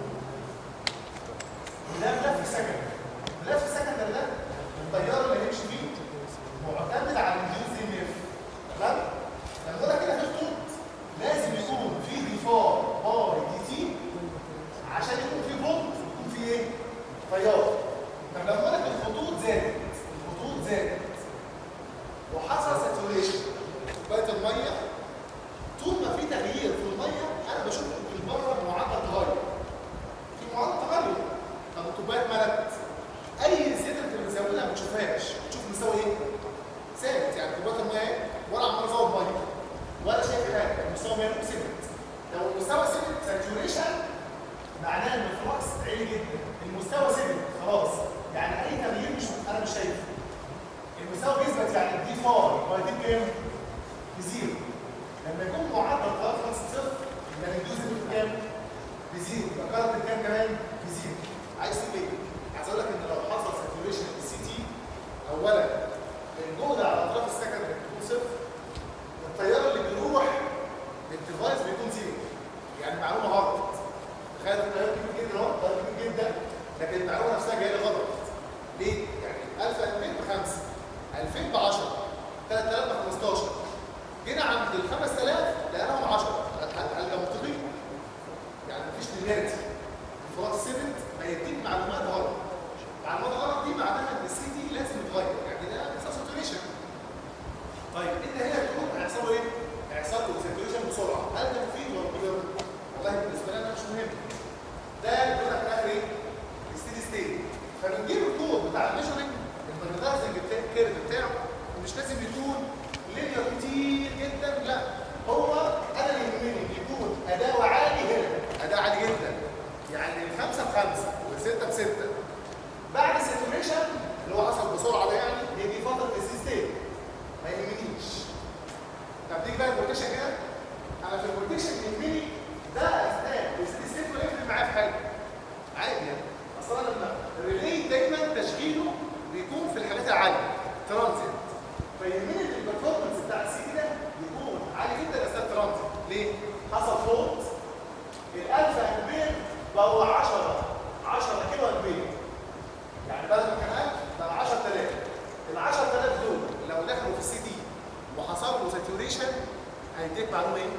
[SPEAKER 1] وده ملف سكندري ملف سكندري ده التيار اللي هيمشي فيه معتمد على الجيوز ام اف تمام لما اقول لك كده في خطوط لازم يكون في ديفار باي دي تي عشان يكون في فولت يكون في ايه؟ تيار طب لما اقول لك الخطوط زادت الخطوط زادت وحصل ساتوريشن كوبايه الميه طول ما في تغيير في الميه انا بشوف من بره معدل تغير في معدل تغير طب الكوبايه اتملت اي زياده انت بتزودها ما بتشوفهاش بتشوف مستوى ايه؟ ثابت يعني كوبايه الميه ايه؟ ولا عمال ازود ميه ولا شايف حاجه المستوى ماله ثابت لو المستوى ثابت ساتوريشن معناه ان الفلكس عالي جدا المستوى ثابت خلاص يعني اي تغيير مش انا مش شايفه المستوى بيثبت يعني دي فار بايتين كام؟ بزيرو لما يكون معدل تيار فلكس صفر يبقى الجزء بكام؟ بزيرو يبقى كارت كام كمان؟ بزيرو عايز تقول ايه؟ عايز اقول لك ان لو حصل ساتوريشن في السي تي اولا الجهد على اطراف السكندري بتكون صفر التيار اللي بيروح للديفايس بيكون زيرو يعني معلومه غلط تخيل التيار كبير جدا اهو تيار كبير جدا لكن المعلومه نفسها جايه لي غلط ليه؟ يعني 1000 2000 بخمسه 2000 ب 10 3000 ب 15 جينا عند ال 5000 لقيناهم 10 هل ده منطقي؟ يعني مفيش لينيرتي الفلات سيفنت هيديك معلومات غلط معلومات غلط دي معناها ان السي دي لازم يتغير يعني ده بيحصل ساتوريشن طيب انت هنا بتقول هيحصل له ايه؟ هيحصل له ساتوريشن بسرعه هل ده مفيد ولا مضر؟ والله بالنسبه لي انا مش مهم ده بيقول لك في الاخر ايه؟ الستيدي ستيت فبنجيب الكود بتاع الميجرنج الماجنتايزنج كيرف بتاعه مش لازم يكون لينير كتير جدا لا هو انا اللي يهمني يكون اداء عالي هنا اداء عالي جدا يعني الخمسه بخمسه والسته بسته بعد الساتوريشن اللي هو حصل بسرعه ده يعني هي دي فتره السيستم ما يهمنيش طب تيجي بقى البروتكشن كده انا في البروتكشن يهمني ده اثناء السيستم يفرق معايا في حاجه عادي يعني اصلا لما الريلي دايما تشغيله بيكون في الحاجات العاليه ترانزيت فيهمني ان البرفورمانس بتاع السي ده يكون عالي جدا اثناء الترانزيت ليه؟ حصل فولت ال 1000 امبير بقوا 10 10 كيلو امبير يعني بدل ما كان 1000 بقى 10000 ال 10000 دول لو دخلوا في السي دي وحصل له ساتوريشن هيديك معلومه ايه؟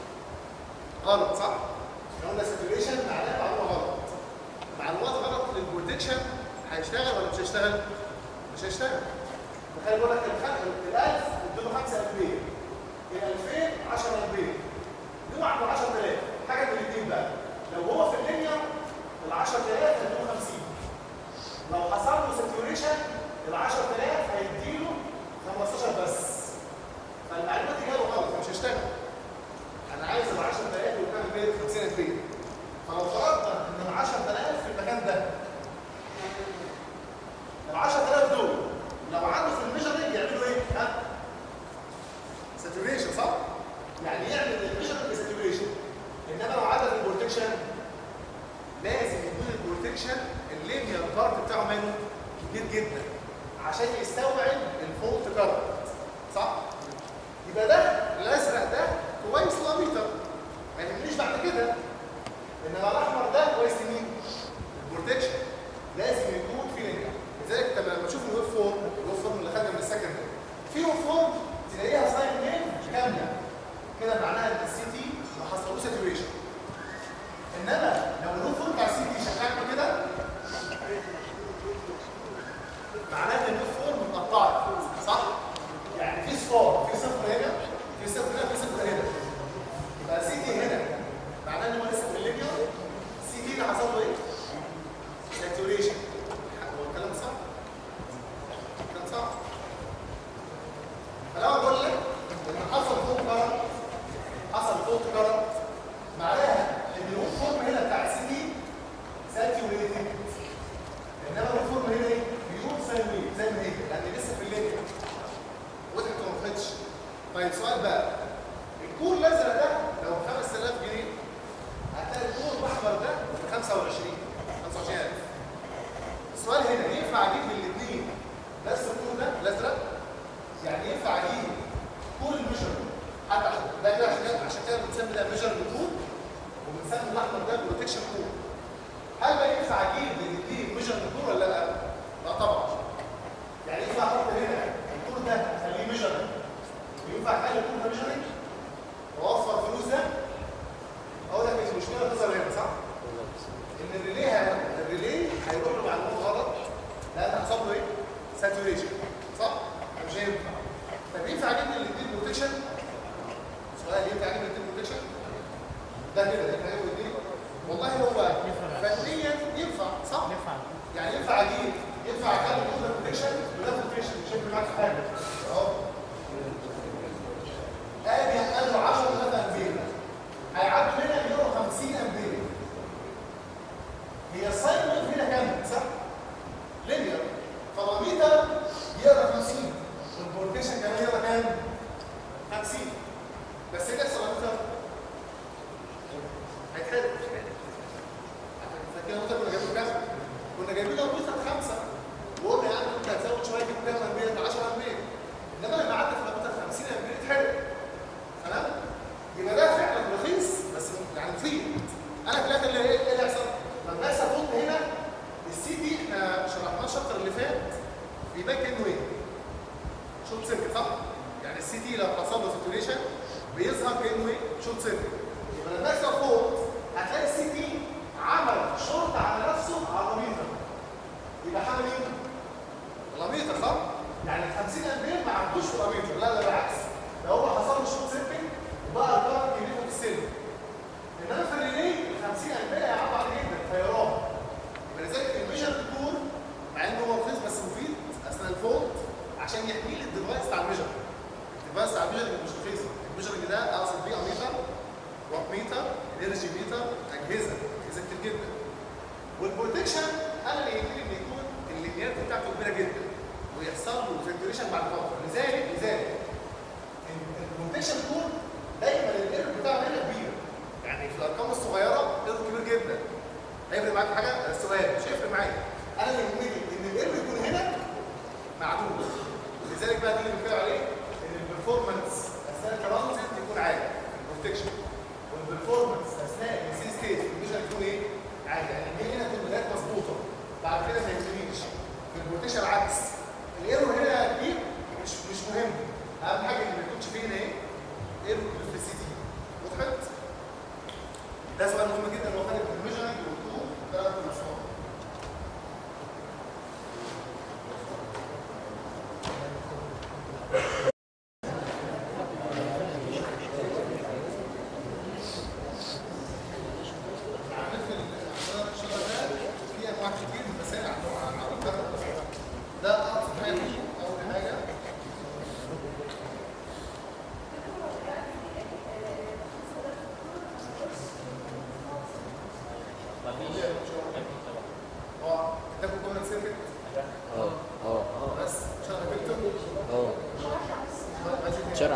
[SPEAKER 1] غلط صح؟ احنا قلنا ساتوريشن معناه معلومه غلط معلومات غلط للبروتكشن هيشتغل ولا مش هيشتغل؟ مش هيشتغل تخيل بقول لك ال 1000 اديله 5 امبير ال 2000 10 امبير دول عنده 10000 حاجه من الاثنين 10000 وكام امبير 50 امبير فلو فرضنا ان ال 10000 في المكان ده ال 10000 دول لو عدوا في الميجرنج يعملوا ايه؟ ها؟ ساتوريشن صح؟ يعني يعمل الميجرنج ساتوريشن انما لو عدى في البروتكشن لازم يكون البروتكشن اللينير بارت بتاعه ماله كبير جدا عشان يستوعب الفولت كارت صح؟ يبقى ده الازرق ده كويس لاميتر ما يهمنيش بعد كده انما الاحمر ده كويس لمين؟ البروتكشن لازم يكون في لينير لذلك انت لما تشوف الويب فورم الويب فورم اللي خدها من السكند في ويب فورم تلاقيها ساين ويف كامله كده معناها ان السي تي ما حصلوش ساتوريشن انما لو الويب فورم بتاع السي تي شغال كده معناها ان الويب فورم متقطعه صح؟ يعني في صفار في صفر هنا في صفر هنا في صفر هنا يبقى سي تي هنا معناه ان هو لسه في اللينير سي تي ده حصل له ايه؟ ساتوريشن هو الكلام صح؟ الكلام صح؟ فلو اقول لك ان حصل فوق كرنت حصل فوق كرنت معناها ان الويب فورم هنا بتاع السي تي ساتوريتد انما الويب فورم هنا ايه؟ بيور ساين زي ما هي لان لسه في اللينير وضحت ولا ما وضحتش؟ طيب سؤال بقى الكور الازرق ده لو 5000 جنيه هتلاقي الكور الاحمر ده ب 25 25000 السؤال هنا ينفع اجيب من الاثنين نفس الكور ده الازرق يعني ينفع اجيب كور الميجر حتى عشان ده كده عشان كده عشان كده بنسمي ده ميجر كور وبنسمي الاحمر ده بروتكشن كور هل بقى ينفع اجيب من الاثنين ميجر كور ولا لا؟ لا طبعا يعني ينفع احط هنا الكور ده اخليه ميجر وينفع اخلي الكور ده ميجرنج واوفر فلوس ده اقول لك المشكله تظهر هنا صح؟ ان الريلي ه- الريلي هيروح له معلومات غلط لان حصل له ايه؟ ساتوريشن صح؟ مش هينفع طب ينفع اجيب من الاثنين بروتكشن؟ سؤال ينفع اجيب من الاثنين بروتكشن؟ ده كده ينفع اجيب من الاثنين؟ والله هو فنيا ينفع صح؟
[SPEAKER 3] ينفع
[SPEAKER 1] يعني ينفع اجيب ينفع اخلي كل بروتكشن وده بروتكشن مش هيفرق معاك في حاجه اهو ادي قالوا 10 3 امبير هيعدوا هنا يورو 50 امبير هي الساين ويف هنا كام صح؟ لينير فالاميتر يقرا 50 والبروتكشن كمان يقرا كام؟ 50 بس ايه يحصل الاميتر؟ هيتحرق فاكر الاميتر كنا جايبينه كام؟ كنا جايبين اميتر خمسه وقلنا يا عم انت هتزود شويه كده كام امبير 10 امبير انما لما عدى في الاميتر 50 امبير اتحرق تمام يبقى ده فعلا رخيص بس يعني مفيد انا في الاخر اللي ايه إيه اللي يحصل لما يحصل فوق هنا السي دي احنا شرحناه الشابتر اللي فات بيبان كانه ايه شورت سيركت صح يعني السي دي لو حصل له ساتوريشن بيظهر كانه ايه شورت سيركت يبقى لما يحصل فوق هتلاقي السي دي عمل شورت على نفسه على الاميتر يبقى حاجه مين الاميتر صح يعني ال 50 امبير ما عدوش في الاميتر لا لا بالعكس ده هو حصل له شورت سيركت وبقى الكارت كبير في السلم انما في الريلي ال 50 امبير هيعدوا عليه جدا فيراه يبقى لذلك الميجر ديكور مع انه هو رخيص بس مفيد اثناء الفولت عشان يحمي لي الديفايس بتاع الميجر الديفايس بتاع الميجر مش رخيص الميجر ده اقصد بيه اميتر وات ميتر انرجي ميتر اجهزه اجهزه كتير جدا والبروتكشن انا اللي يهمني ان يكون اللينيرتي بتاعته كبيره جدا ويحصل له ساتوريشن بعد فتره لذلك لذلك البروتكشن كود دايما الايرور بتاعه هنا كبير يعني في الارقام الصغيره ايرور كبير جدا هيفرق معاك في حاجه السؤال مش هيفرق معايا انا اللي يهمني ان الايرور يكون هنا معدوم لذلك بقى دي اللي بنتكلم عليه ان البرفورمانس اثناء الترانزيت يكون عالي البروتكشن والبرفورمانس اثناء السي ستيت الميجر يكون ايه؟ عالي يعني هي هنا تكون بدايات مظبوطه بعد كده ما يهمنيش في البروتكشن العكس الايرور هنا كبير مش مش مهم اهم حاجه ان ما يكونش فيه هنا ايه؟ ايرور في السي تي وضحت؟ ده سؤال مهم جدا هو خارج من الميجرنج والطول ثلاث مشروع عارف ال- الشجر ده فيه انواع كتير من المسائل عن عن الكهرباء ده اقصى حاجه اول حاجه مفيش هو ده كومبوننت سيركت
[SPEAKER 2] اه اه
[SPEAKER 1] بس شغل فيكتور
[SPEAKER 2] اه
[SPEAKER 1] ماشي كده.
[SPEAKER 2] شرح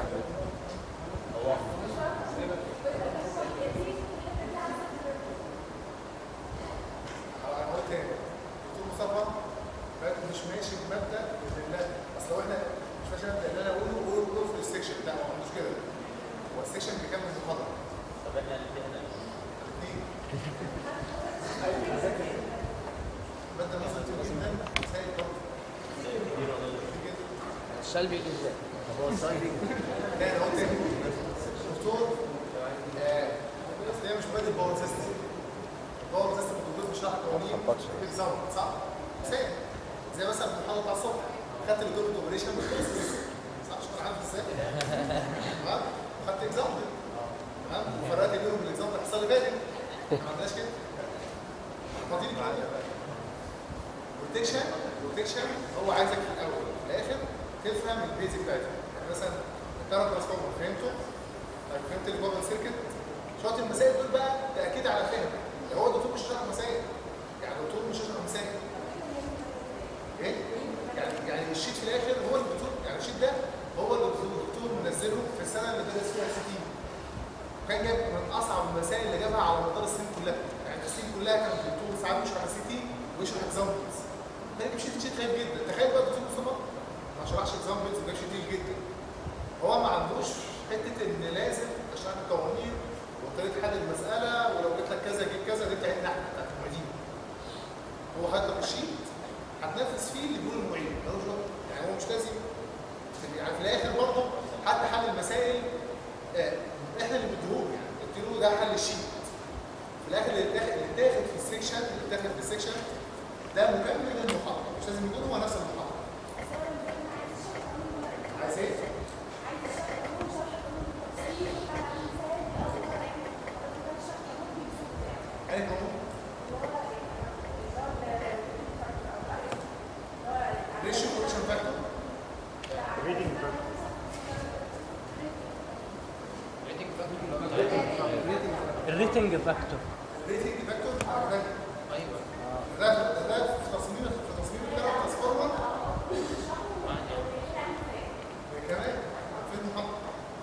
[SPEAKER 1] انا قلت تاني دكتور مصطفى بقى مش ماشي بمبدا ان لا اصل هو احنا مش ماشي بمبدا ان انا اقوله قوله قوله في السكشن لا هو مش كده هو السكشن بيكمل المحاضره
[SPEAKER 4] طب احنا الاثنين
[SPEAKER 1] الاثنين مبدا نظري تقول ان سايد برضه كده
[SPEAKER 2] السلبي ازاي هو السلبي
[SPEAKER 1] لا انا قلت تاني دكتور آه، اصل هي مش ماده باور سيستم الباور سيستم الدكتور بيشرح قوانين بالظبط صح؟ مثال زي مثلا في المحاضره بتاع الصبح خدت الجروب اوبريشن صح مش عارف ازاي تمام خدت اكزامبل تمام وفرقت بينهم بالاكزامبل اللي حصل لي فاتت ما عندناش كده فاضيين معايا روتيشن روتيشن هو عايزك في الاول وفي الاخر تفهم البيزك بتاعتها يعني مثلا الكارنت ترانسفورمر فهمته؟ طيب فهمت البابل سيركت شويه المسائل دول بقى تاكيد على فهم ده هو الدكتور مش شرح مسائل يعني الدكتور مش شرح مسائل ايه؟ يعني يعني الشيت في الاخر هو الدكتور يعني الشيت ده هو اللي الدكتور منزله في السنه اللي درس فيها سي تي كان جاب من اصعب المسائل اللي جابها على مدار السنين كلها يعني السنين كلها كان الدكتور ساعات بيشرح سي تي ويشرح اكزامبلز ده جاب شيت شيت خايف جدا تخيل بقى الدكتور مصطفى ما شرحش اكزامبلز وجاب شيت تقيل جدا هو ما عندوش حته ان لازم اشرح لك قوانين وطريقه حل المساله ولو جبت لك كذا جيب كذا دي بتاعتنا احنا بتاعت المدينه هو خد لك الشيت هتنفذ فيه اللي بيقول المعيد ملوش دعوه يعني هو مش لازم في- يعني في الاخر برضه حتى حل المسائل آه، احنا اللي بنديهوله يعني بنديله ده حل الشيت في الاخر اللي اتاخد اللي اتاخد في السكشن اللي اتاخد في السكشن ده مكمل للمحاضره مش لازم يكون هو نفس المحاضره عايز ايه؟ يعني قانون ريشيو كوركشن فاكتور
[SPEAKER 3] ريدنج الريتنج فاكتور
[SPEAKER 1] ريتنج فاكتور ده ايوه ده ده ده في تصميم في تصميم الكلام ترانسفورمر كمان في المحطه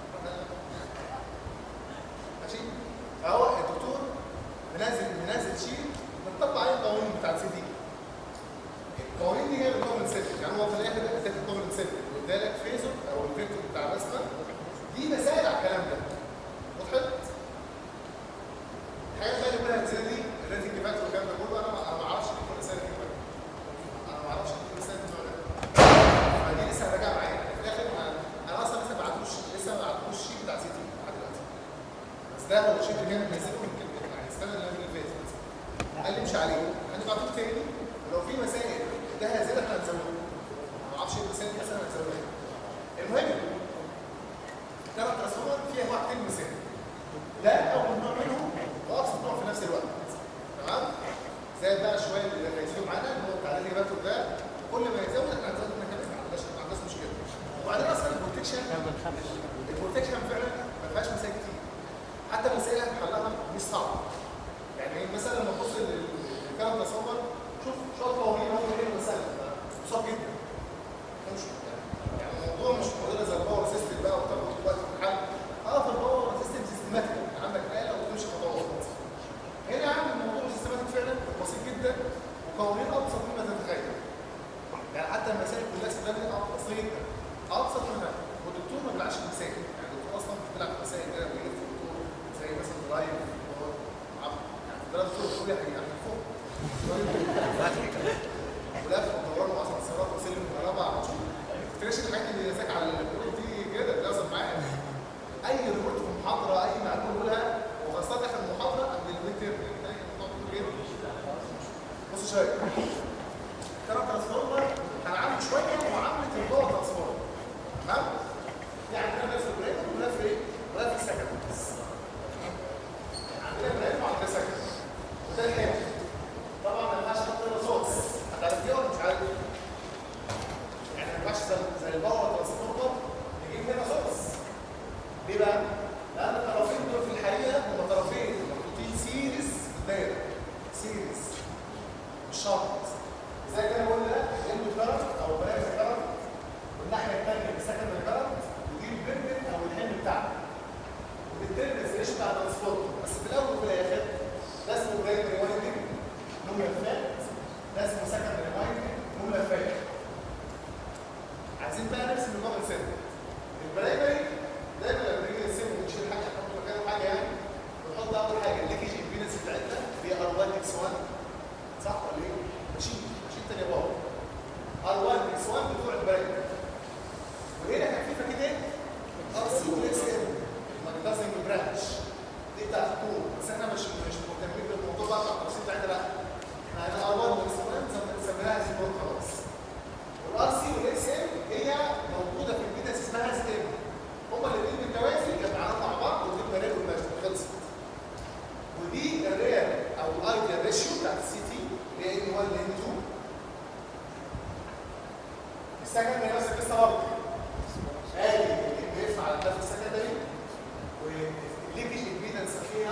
[SPEAKER 1] ماشي فهو الدكتور منزل منزل شيء بتطبق عليه القوانين بتاع السي دي القوانين دي جايه من الجوفرنس سيركل يعني هو في الاخر اداك الجوفرنس سيركل وادالك فيزر او الفيكتور بتاع الرسمه دي مسائل على الكلام ده وضحت؟ الحاجات بقى اللي بقولها زي دي الريتنج فاكتور والكلام ده كله انا ما انا ما اعرفش ايه كل سنه كده انا ما اعرفش ايه كل سنه النوع ده فدي لسه راجعه معايا في الاخر انا انا اصلا لسه ما بعتوش لسه ما بعتوش الشيت بتاع سيتي لحد دلوقتي بس ده هو الشيت اللي كان منزله من كده يعني السنه اللي قبل اللي فاتت قال لي مش عليه هنبعتوه تاني ولو في مسائل ده زياده احنا هنزودها ما اعرفش ايه المسائل دي مثلا هنزودها المهم ثلاث ترانسفورمر فيها واحدين مثال ده اول نوع منهم وابسط نوع في نفس الوقت تمام زائد بقى شويه اللي هيزيدوا معانا اللي هو بتاع الريجراتور ده كل ما يزود احنا هنزود احنا كمان ما عندناش ما عندناش مشكله وبعدين اصلا البروتكشن البروتكشن فعلا ما فيهاش مسائل كتير حتى المسائل اللي حلها مش صعبه يعني مثلا لما تبص للكلام ده صور شوف شويه قوانين هو ايه المساله بسيط جدا مش يعني الموضوع مش معضله زي الباور سيستم بقى وتاخد وقت في الحل اه في الباور سيستم سيستماتيك عندك آلة وتمشي خطوات هنا يا عم الموضوع سيستماتيك فعلا بسيط جدا وقوانين ابسط مما تتخيل يعني حتى المسائل كلها سيستماتيك بسيط ابسط منها والدكتور ما بيلعبش مسائل يعني الدكتور اصلا مش بيلعب مسائل كده ويلف الدكتور زي مثلا درايف هو عم- يعني درايف الدكتور بيقول لي يعني فوق ولف ودوران واصلا صراط وسلم وربع تكتشف الحاجات اللي ذاك على الريبورت دي كده لازم معايا اي ريبورت في محاضره اي معلومه نقولها وخاصه اخر محاضره قبل الميد تيرم يعني الموضوع كله كده بص شويه ترى ترانسفورمر هنعمل شويه معامله الباور ترانسفورمر تمام يعني عندنا في البريد ولا في ايه؟ ولا في السكن عندنا بريد وعندنا سكن وده الحلو طبعا ما ينفعش نحط هنا صوت هتعرف ايه ولا مش عارف ايه؟ يعني ما ينفعش زي زي الباور ترانسفورمر نجيب هنا صوت ليه بقى؟ لان الطرفين دول في الحقيقه هم طرفين محطوطين سيريز في الدايره سيريز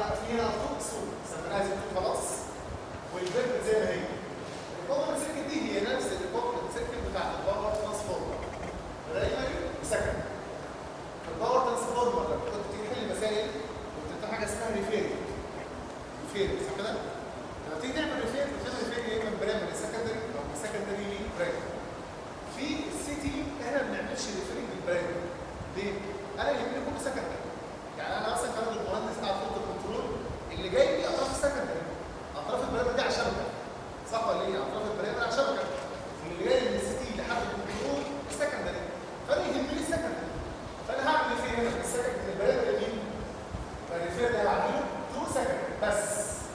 [SPEAKER 1] في هنا خطوط سوق سميناها زي خلاص والبيرد زي ما هي الكومن سيركت دي هي نفس الكومن سيركت بتاعت الباور ترانسفورمر برايمري وسكندري الباور ترانسفورمر لما كنت تيجي تحل مسائل كنت بتاخد حاجه اسمها ريفير ريفير صح كده؟ لما تيجي تعمل ريفير بتعمل ريفير يا اما برايمري سكندري او من سكندري لبرايمري في السي تي احنا ما بنعملش ريفيرنج بالبرايمري ليه؟ انا يهمني كله سكندري يعني انا مثلا كان المهندس بتاع فوت الكنترول اللي جاي لي اطراف السكندري اطراف البرايمري دي على شبكه صح ولا ايه؟ اطراف البرايمري على شبكه اللي جاي من السي تي لحد الكنترول سكندري فانا يهمني السكندري فانا هعمل فين هنا في السكندري من البرايمري مين؟ فالريفير ده هعمله تو سكندري بس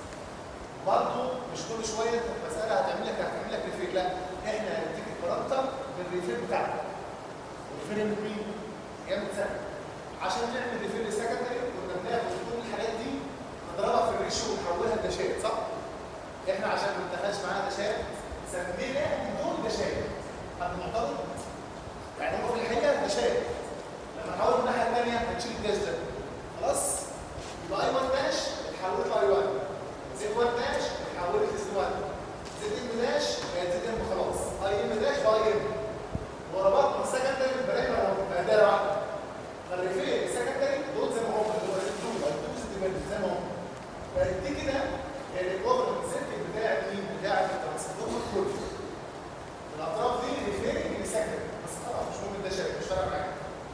[SPEAKER 1] برضه مش كل شويه المساله هتعمل لك هتعمل لك ريفير لا احنا هنديك البارامتر بالريفير بتاعك الريفير من مين؟ جامد سهل عشان نعمل ريفير سكندري كنا بناخد كل الحاجات دي نضربها في الريشيو ونحولها لدشات صح؟ احنا عشان ما ندخلش معانا دشات سميناهم دول دشات حد معترض؟ يعني هو في الحقيقه دشات لما نحول من الناحيه الثانيه هنشيل الداش ده خلاص؟ يبقى اي 1 داش اتحولت لاي 1 زد 1 داش اتحولت لزد 1 زد ام داش بقت زد ام خلاص اي ام داش بقى اي ام وربطنا السكندري بالبرايمري بقى دايره واحده فالريفير السكندري دول زي ما هم اللي هو الدول الدوز ديبندنت زي ما هم فدي كده الايكوفلنت سيركت بتاع مين؟ بتاع الترانسفورمر كله الاطراف دي ريفيرنج لسكندري بس خلاص مش مهم ده شايف مش فارق معاك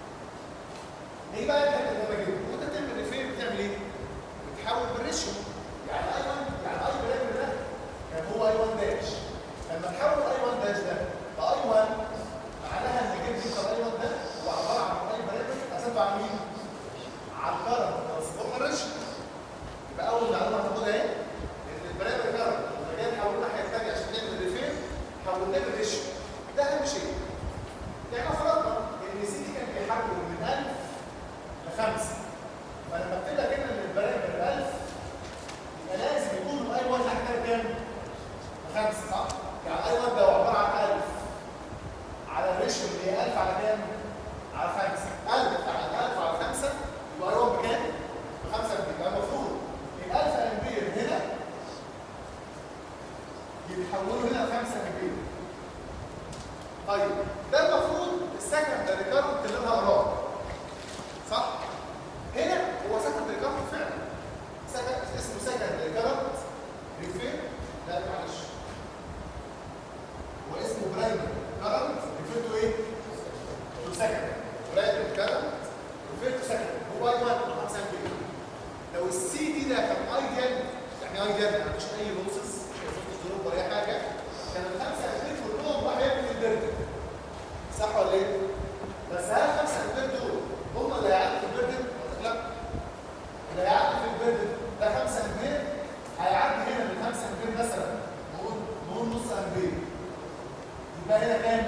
[SPEAKER 1] ايه بقى اللي احنا لما جينا وانت بتعمل ريفير بتعمل ايه؟ بتحول بالريشيو يعني اي 1 يعني اي برايمري ده كان هو اي 1 داش لما تحول اي 1 داش ده لاي 1 معناها ان جبت انت الاي 1 ده هو عباره عن اي برايمري قسمته على مين؟ على الكرنت ترانسفورمر ريشيو يبقى اول معلومه هتاخدها ايه؟ ان البرايمري كرنت لما جينا نحول الناحيه الثانيه عشان نعمل ريفير حولناه بالريشيو ده اهم شيء يعني فرضنا ان سي دي كان بيحول من 1000 ل 5 فلما قلت لك ان البرايمري 1000 يبقى لازم يكون الاي 1 تحتها كام؟ 5 صح؟ يعني الاي 1 ده عباره عن 1000 على الريشيو اللي هي 1000 على كام؟ على 5 1000 على 1000 على 5 يبقى اي 1 بكام؟ ب 5 يبقى المفروض ال 1000 امبير هنا يتحولوا هنا ل 5 امبير طيب ده المفروض السكندري كارنت اللي انا هقراه صح؟ هنا هو سكندري كارنت فعلا سكن اسمه سكندري كارنت ريفير لا معلش هو اسمه برايمري كارنت ريفير تو ايه؟ تو سكندري برايمري كارنت ريفير تو سكندري هو اي 1 5 امبير لو السي دي ده كان ايديال يعني ايديال ما عندوش اي لوسز مش هيفوت الظروف ولا اي حاجه كان الخمسه امبير كلهم راح يعمل البرد صح ولا ايه؟ بس هل الخمسه امبير دول هم اللي هيعدوا في البرد؟ لا اللي هيعدي في البرد ده 5 امبير هيعدي هنا من 5 امبير مثلا نقول نقول نص امبير يبقى هنا كام؟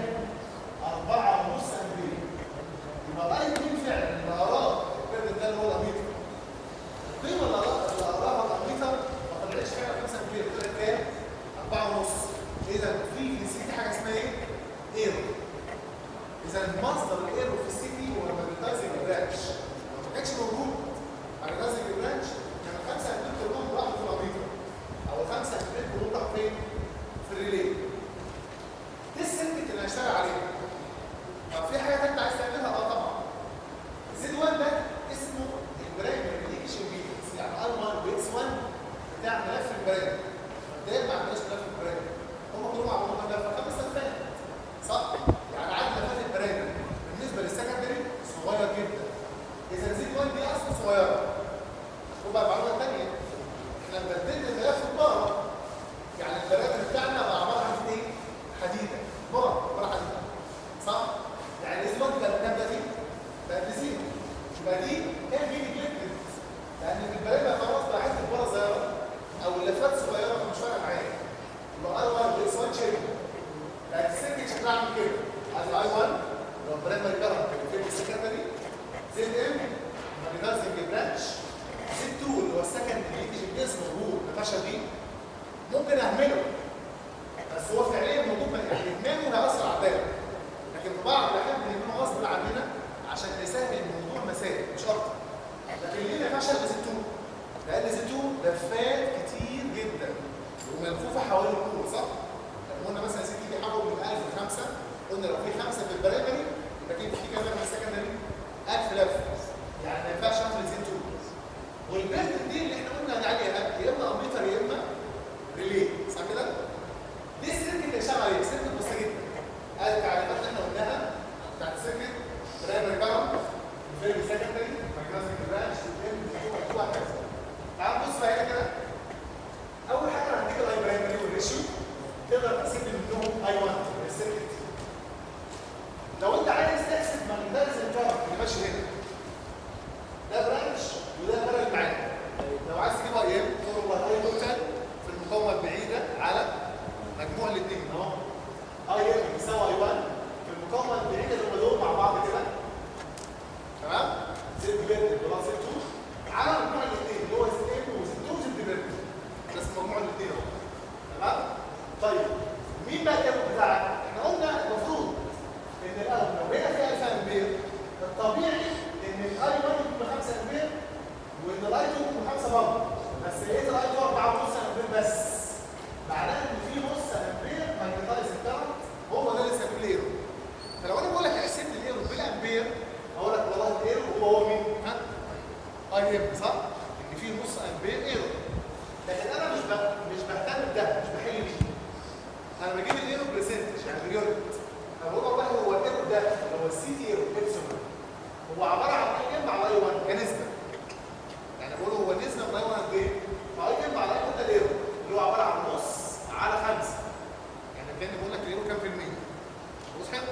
[SPEAKER 1] 4 ونص امبير يبقى الاي مين فعلا اللي اراد البرد ده اللي هو الاميتر القيمه اللي أراد- اللي اراها الاميتر ما طلعتش فعلا 5 امبير طلعت كام؟ 4 ونص اذا في في سي حاجه اسمها ايه؟ ايرور اذا مصدر الايرور في السي دي هو الماجنتايزنج برانش لو ما كانش موجود ماجنتايزنج برانش كان الخمسه امبير كلهم راحوا في الاميتر او الخمسه امبير كلهم راحوا فين؟ في الريلي دي السيركت اللي هشتغل عليها طب في حاجه ثالثه عايز تعملها اه طبعا زد 1 ده اسمه البرايمري ليكش امبيدنس يعني ار 1 واكس 1 بتاع ملف البرايمري مبدئيا ما عندناش ملف البرايمري هم كلهم عملوا ملف خمس سنوات صح؟ يعني عدد ملفات البرايمري بالنسبه للسكندري صغير جدا اذا زد 1 دي اصلا صغيره وبقى معلومه ثانيه احنا بدلنا الملف بره يعني البرايمري بتاعنا بقى عباره عن ايه؟ حديده بره بره حديده صح؟ يعني زد 1 بقت كام دلوقتي؟ بقت بزيرو يبقى دي كان في نجلكتد لان في البرايمري خلاص بقى حته بره صغيره او اللفات صغيره فمش فارقه معايا يبقى اي 1 واكس 1 شيء بقت السيركت شكلها عامل كده ادي اي 1 لو برايمري كارنت في السكندري زد ام ماجنتايزنج برانش زد 2 اللي هو السكندري ليكج الجسم موجود الفشل دي ممكن اهمله بس هو فعليا موجود يعني ادمانه هيأثر على الدايره لكن في بعض الاحيان بنعمله غصب عننا عشان نسهل الموضوع مسائل مش اكتر لكن ليه ما ينفعش الغي زد 2 لان زد لفات كتير جدا وملفوفه حوالين الكوره صح؟ لما قلنا مثلا يا سيدي بيحول من 1000 ل 5 قلنا لو في 5 في البرايمري يبقى في في كام في السكندري 1000 لفه يعني ما ينفعش اعمل زين تو والبيرد دي اللي احنا قلنا عليها يا اما امبيتر يا اما ريلي صح كده؟ دي السيركت اللي شغال عليه سيركت بسيطه جدا هذه التعريفات اللي احنا قلناها بتاعت السيركت برايمري كارنت فيري سكندري مايكروسكوبيك برانش وهكذا تعال بص بقى هنا كده اول حاجه انا هديك الاي برايمري والريشيو تقدر تحسب لي منهم اي 1 السيركت لو انت عايز تحسب ماجنتايز الكارنت اللي ماشي هنا ده برانش وده بارل معاه لو عايز تجيب اي ام تقول والله اي توتال في المقاومه البعيده على مجموع الاثنين اهو اي ام بيساوي اي 1 في المقاومه البعيده اللي هم دول مع بعض كده تمام زد بيرد بلس 2 على مجموع الاثنين اللي هو زد ام وزد 2 وزد بيرد ده اسمه مجموع الاثنين اهو تمام طيب مين بقى الام بتاعك؟ احنا قلنا المفروض ان القلم لو هنا فيها 1000 امبير الطبيعي ان الاي 1 يكون 5 امبير وان الاي 2 يكون 5 برضه بس لقيت الاي 2 4 ونص امبير بس معناه ان في نص امبير ماجنتايز الكرنت هو ده اللي سبب لي ايرور فلو انا بقول لك احسب لي الايرور بالامبير اقول لك والله الايرور هو هو مين؟ ها؟ اي ام صح؟ ان في نص امبير ايرور لكن انا مش ب- مش بهتم بده مش بحل بيه انا بجيب الايرور برسنتج يعني باليونت انا بقول والله هو الايرور ده اللي هو السي تي ايرور ابسلون هو عباره عن اي ام على اي 1 كنسبه يعني بقول هو نسبه من اي 1 قد ايه؟ فاي ام على اي 1 ده الايرور اللي هو عباره عن نص على 5 يعني كان بقول لك الايرور كام في المية؟ وصحت؟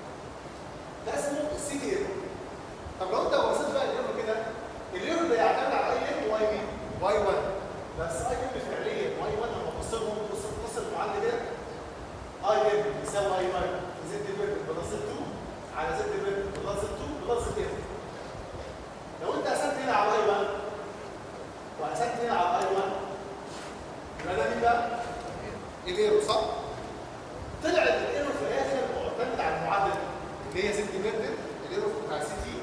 [SPEAKER 1] ده اسمه السي تي ايرور طب لو انت بصيت بقى الايرور كده الايرور ده يعتمد على اي ام واي مين؟ واي 1 بس اي ام فعليا واي 1 لما تبص لهم بص بص المعادله كده اي ام يساوي اي 1 زد بيرد بلس 2 على زد بيرد بلس 2 بلس ام لو انت قسمت هنا على اي 1 وقسمت هنا على اي 1 يبقى ده مين بقى؟ الايرور صح؟ طلع الايرور في الاخر معتمد على المعادله اللي هي زد بيرد الايرور بتاع سي تي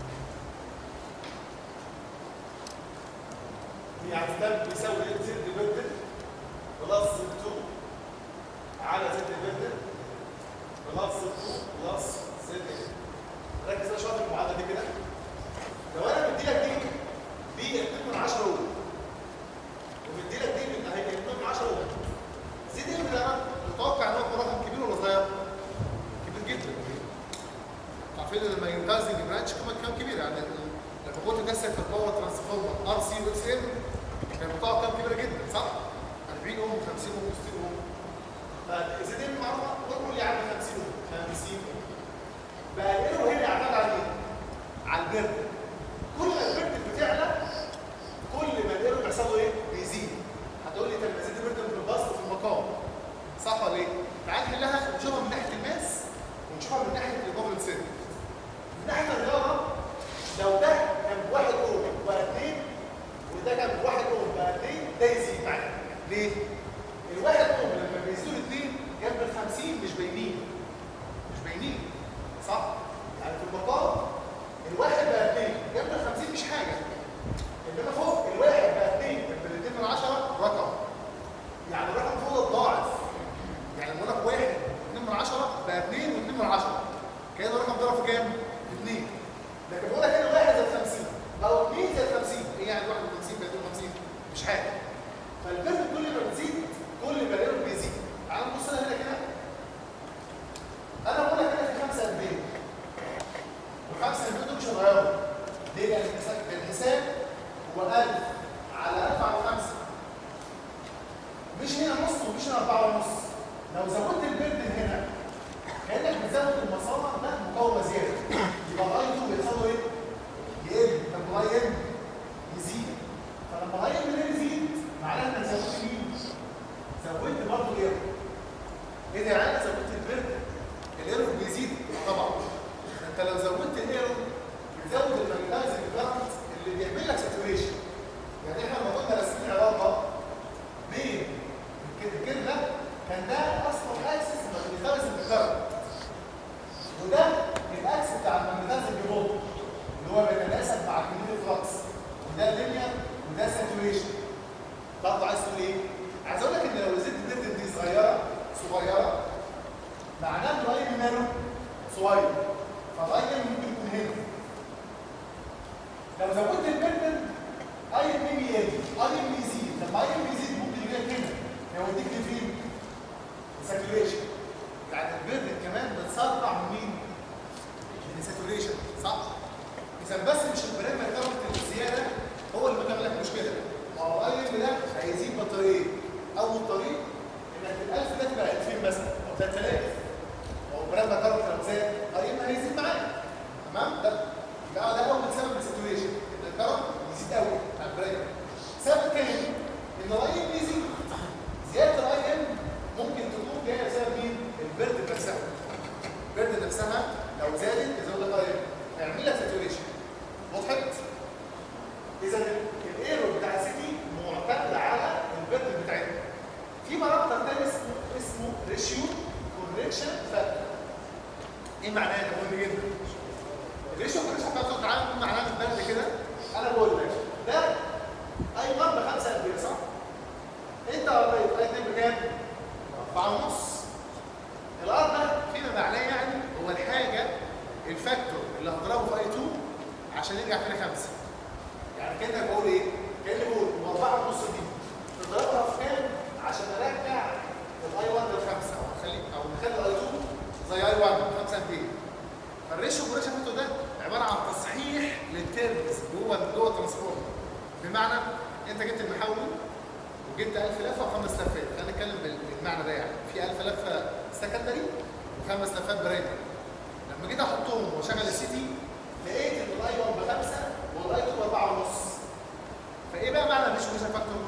[SPEAKER 1] يعني ده بيساوي زد بيرد بلس 2 على زد بيرد بلس 2 بلس زد ركز بقى شويه في المعادله دي كده لو انا مدي لك دي دي 2 من 10 اول ومدي لك دي من اهي 2 من 10 اول زد ام ده انا متوقع ان هو يكون رقم كبير ولا صغير؟ كبير جدا عارفين ان لما ينتزل البرانش كمان كام كبير يعني ال- لما كنت تنسى في الباور ترانسفورمر ار سي واكس ام كان بتاعه كام كبيره جدا صح؟ 40 اوم 50 اوم 60 اوم فزد ام معروفه قول يا عم 50 اوم 50 اوم بقى الايرور هنا يعتمد على ايه؟ على البرد كل ما البرد بتعلى كل ما الايرور بيحصل له ايه؟ بيزيد هتقول لي طب ما زد برد من البسط في المقام صح ولا ايه؟ تعال نحلها نشوفها من ناحيه الماس ونشوفها من ناحيه الجوفرنس سيركل من ناحيه الرياضه لو ده كان بواحد اوم بقى اثنين وده كان بواحد اوم بقى اثنين ده يزيد معاك ليه؟ الواحد اوم لما بيزيدوا اثنين جنب ال 50 مش باينين مش باينين صح؟ يعني في المقام الواحد بقى اثنين جنب ال 50 مش حاجه انما فوق الواحد بقى اثنين جنب الاثنين من 10 رقم يعني الرقم فوق الضاعف يعني بقول لك واحد 2 من 10 بقى 2 و2 من 10 كده الرقم ضرب في كام؟ في 2 لكن بقول لك هنا 1 زائد 50 بقوا 2 زائد 50 ايه يعني 51 بقت 50 مش حاجه فالبرد كل ما بتزيد كل ما الرقم بيزيد تعال نبص هنا كده انا بقول لك هنا في 5 امبير وال5 امبير دول مش هيتغيروا ليه؟ لان الحساب الحساب هو 1000 على 1000 على 5 مش هنا نص ومش هنا أربعة ونص لو زودت البرد هنا كأنك بتزود المصانع ده مقاومة زيادة يبقى الاي 2 بيحصل له ايه؟ يقل طب الاي ام يزيد فلما الاي ام يزيد معناها انك زودت مين؟ برضه عايز تقول ايه؟ عايز اقول لك ان لو زدت الديفيدند دي صغيره صغيره معناه ان الاي ام ماله صغير فالاي ام ممكن يكون هنا لو زودت البندل اي ام ام يقل اي ام يزيد لما اي ام يزيد ممكن يجي لك هنا يوديك لفين؟ ساتوريشن يعني البندل كمان بتسرع من مين؟ من ساتوريشن صح؟ اذا بس مش البريمة كارنت الزياده هو اللي بيعمل لك مشكله ما هو اي ام ده هيزيد بطاريه اول طريق انك ال 1000 ده تبقى 2000 مثلا او 3000 هو البريمة كارنت لو زاد اي ام هيزيد معاك تمام؟ ده يبقى ده اول سبب للساتوريشن ان الكرم يزيد قوي بتاع البريمة سبب تاني ان الاي ام يزيد زياده الاي ام ممكن تكون جايه بسبب مين؟ البرد نفسها البرد نفسها لو زادت تزود الاي ام هيعمل لك ساتوريشن وضحت؟ اذا الايرو بتاع السي تي معتمد على البرد بتاعتنا في بارامتر تاني اسمه اسمه ريشيو كوركشن فاكتور ايه معناه ده مهم جدا الريشيو كوركشن فاكتور تعالى نقول معناه بالبلد كده انا بقول لك ده اي 1 ب 5 امبير صح؟ انت قريت اي 2 بكام؟ 4 ونص الار ده فيما معناه يعني هو الحاجه الفاكتور اللي هضربه في اي 2 عشان يرجع فينا 5 يعني كده بقول ايه؟ كاني بقول هو 4 ونص دي تضربها في كام عشان ارجع الاي 1 للخمسه او نخلي او نخلي الاي 2 زي اي 1 5 امبير فالريشيو كوريشن فاكتور ده عباره عن تصحيح للتيرمز جوه جوه الترانسفورمر بمعنى انت جبت المحول وجبت 1000 لفه وخمس لفات خلينا نتكلم بالمعنى ده يعني في 1000 لفه سكندري وخمس لفات برايمري لما جيت احطهم واشغل السي تي لقيت ان الاي 1 بخمسه والاي 2 باربعه ونص فايه بقى معنى الريشيو كوريشن فاكتور؟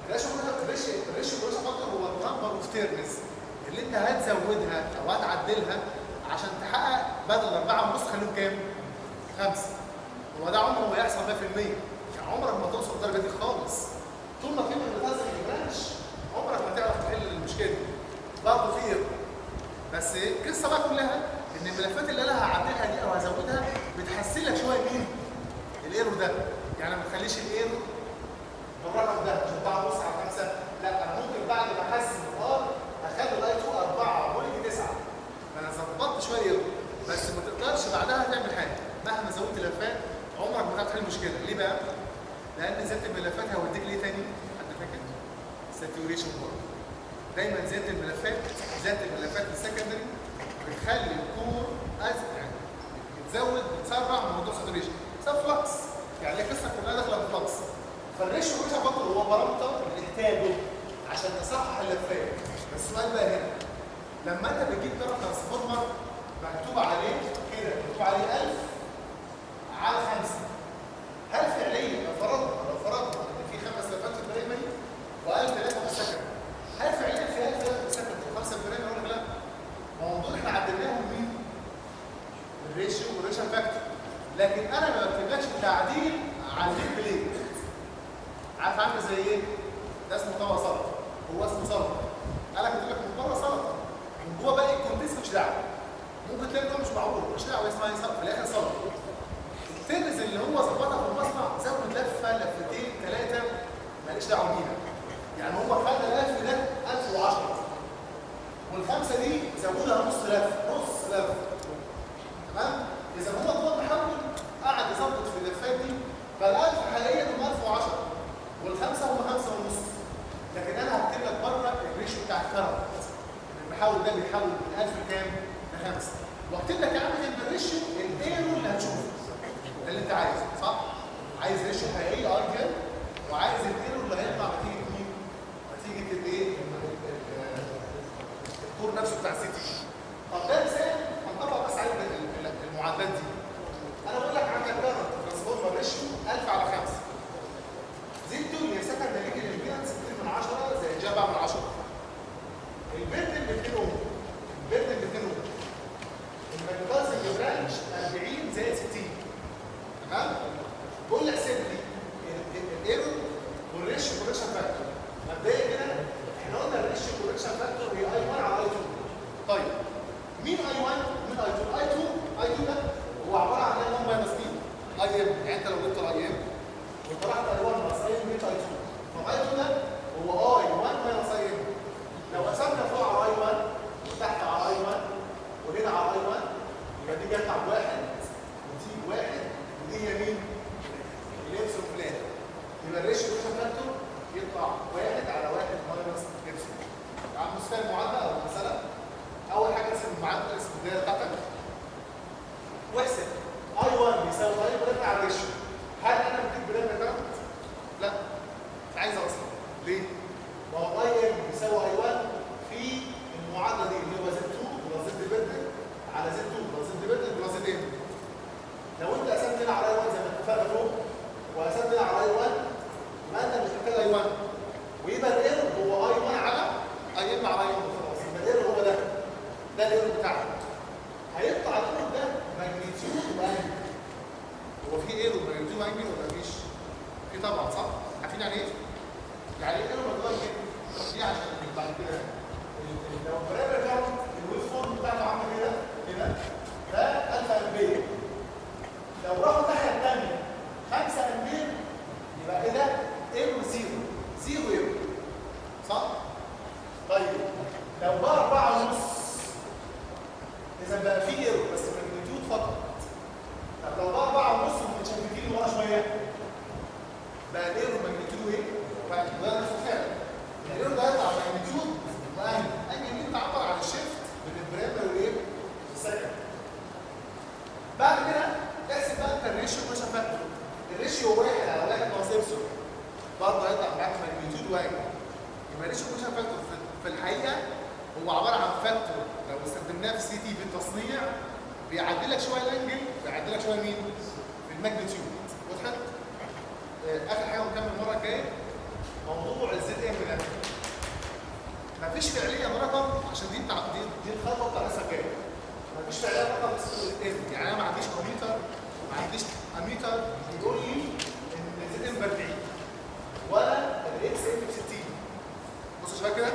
[SPEAKER 1] الريشيو كوريشن فاكتور هو النمبر اوف تيرمز اللي انت هتزودها او هتعدلها عشان تحقق بدل أربعة ونص خليهم كام؟ خمسة. هو ده عمره ما يحصل 100% يعني عمرك ما توصل للدرجة دي خالص. طول ما في ماجنتايزنج برانش عمرك ما تعرف تحل المشكلة دي. برضه في ايرور. بس القصة بقى كلها إن الملفات اللي أنا هعدلها دي أو هزودها بتحسن لك شوية مين؟ الايرور ده. يعني ما تخليش الايرور بالرقم ده مش 4 ونص على 5 لا أنا ممكن بعد ما أحسن الار أخلي الاي 2 4 بوينت 9 فانا ظبطت شويه يوم بس ما تقدرش بعدها تعمل حاجه مهما زودت لفات عمرك ما هتعرف تحل المشكله ليه بقى؟ لان زياده الملفات هيوديك ليه تاني؟ حد فاكر؟ ساتوريشن برضه دايما زياده الملفات زياده الملفات السكندري بتخلي الكور ازرق يعني بتزود بتسرع موضوع ساتوريشن بسبب فلكس يعني القصه كلها داخله في فلكس فالريشيو كوريشن فاكتور هو بارامتر بنحتاجه عشان نصحح اللفات بس السؤال بقى هنا لما انت بتجيب كارت ترانسفورمر مكتوب عليه كده مكتوب عليه 1000 على 5 هل فعليا لو فرضنا لو فرضنا ان في خمس لفات في البرايمري و1000 لفه في السكند هل فعليا في 1000 لفه في السكند وخمسه في البرايمري ولا لا؟ ما هو دول احنا عدلناهم مين؟ الريشيو والريشن فاكتور لكن انا ما بكتبلكش تعديل على الهيد بليد عارف عامل زي ايه؟ ده اسمه طبق سلطه هو اسمه سلطه انا كاتب لك من بره سلطه من جوه باقي الكونتيس مش دعوه ممكن تلاقي ده مش معقول مش دعوه اسمها ايه في الاخر سلطه التنس اللي هو ظبطها في المصنع زود لفه لفتين ثلاثه ماليش دعوه بيها يعني هو خلى الالف ده 1010 والخمسه دي زودها نص لفه نص لفه تمام اذا هو جوه المحول قعد يظبط في اللفات دي فالالف حاليا هم 1010 والخمسه هم خمسه ونص لكن انا هكتب لك بره الريشيو بتاع الكرم المحول ده بيحول من 1000 لكام؟ لخمسه واكتب لك يا عم جنب الريشيو الايرو اللي هتشوفه ده اللي انت عايزه صح؟ عايز ريشيو حقيقي ارجل وعايز الايرو اللي هيطلع نتيجه مين؟ نتيجه الايه؟ الكور نفسه بتاع السي تي طب ده مثال هنطبق بس عليه المعادلات دي انا بقول لك عندك كارت ترانسفورمر ريشيو 1000 على 5 زد دنيا سكن نتيجه الامبيدنس 2 من 10 زي الجابع من 10 البردل ب 2 اوم البردل ب 2 اوم الماجنتايزنج برانش 40 زائد 60 تمام بقول لك سيب لي الايرور والريشيو كوركشن فاكتور مبدئيا كده احنا قلنا الريشيو كوركشن فاكتور هي اي 1 على اي 2 طيب مين اي 1 ومين اي 2 اي 2 اي 2 ده هو عباره عن اي 1 ماينس مين اي ام يعني انت لو جبت الاي ام وطلعت اي 1 بلس اي ام جبت اي 2 طب اي 2 ده موشن فاكتور يطلع واحد على واحد ماينس ابسلون عم مستوى المعادله او المساله اول حاجه ارسم المعادله ارسم الدايره بتاعتك واحسب اي 1 بيساوي اي بريمة على الريشيو هل انا بديك بريمة كارت؟ لا مش عايز اوصل ليه؟ ما هو اي ام بيساوي اي 1 في المعادله دي اللي هو زد 2 بلس زد ديبندنت على زد 2 بلس زد ديبندنت بلس زد ام لو انت قسمت هنا على اي 1 زي ما اتفقنا فوق وقسمت هنا على اي 1 يبقى انت مش محتاج اي 1 ويبقى الايرور هو اي 1 على اي ام على اي 1 خلاص يبقى الايرور هو ده ده الايرور بتاعك هيطلع الايرور ده ماجنتيود وانجل هو في ايرور ماجنتيود وانجل ولا مفيش؟ في طبعا صح؟ عارفين يعني ايه؟ يعني ايه ايرور ماجنتيود وانجل؟ دي عشان بعد كده ال- ال- لو بريمر كارت الويف فورم بتاعته عامله كده كده ده 1000 امبير لو راحوا الناحيه الثانيه 5 امبير يبقى ايه ده؟ ايرور زيرو زيرو ايرور صح؟ طيب لو بقى 4 ونص اذا بقى في ايرور بس ماجنتيود فقط طب لو بقى 4 ونص ومتشابكين ورا شويه بقى الايرور ماجنتيود ايه؟ بقى ده نفس الفعل الايرور ده هيطلع ماجنتيود وانجل انجل دي بتعبر عن الشيفت بين البريمر والايه؟ والسكند بعد كده احسب بقى انت الريشيو مش فاكتور الريشيو واحد على واحد ناقص ابسلون برضه هيطلع معاك ماجنتيود واحد يبقى الريشيو مش فاكتور في, في الحقيقه هو عباره عن فاكتور لو استخدمناه في سي تي في التصنيع بيعدل لك شويه الانجل بيعدل لك شويه مين؟ الماجنتيود وضحت؟ آه، اخر حاجه ونكمل المره الجايه موضوع الزد ام ده مفيش فعليا رقم عشان دي بتاع دي, دي الخطوه بتاع الرسمه الجايه مفيش فعليا رقم اسمه زد ام يعني انا ما عنديش اميتر ما عنديش اميتر بيقول لي ان زد ام ب 40 ولا الاكس ام ب 60 بصوا يا شباب كده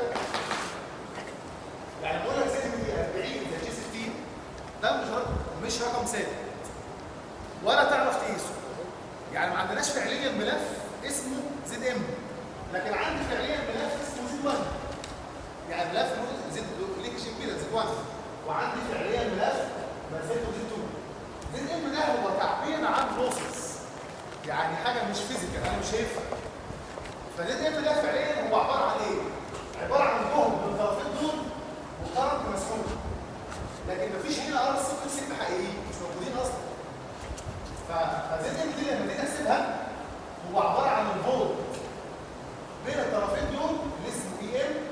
[SPEAKER 1] يعني بقول لك زد ام دي 40 زي جي 60 ده مش رقم مش رقم ثابت ولا تعرف تقيسه يعني ما عندناش فعليا ملف اسمه زد ام لكن عندي فعليا ملف اسمه زد 1 يعني ملف له زد ليك امبيدنس زد 1 وعندي فعليا ملف مسيته زد 2 زد ام ده هو تعبير عن بروسيس يعني حاجه مش فيزيكال انا مش شايفها فزد ام ده فعليا هو عباره عن ايه؟ عباره عن جهد من الطرفين دول وكرنت مسحوب لكن مفيش هنا ار سي سيجما حقيقيين مش موجودين اصلا ف- فزد ام دي لما تيجي تحسبها هو عباره عن الفولت بين الطرفين دول اللي اسمه اي ام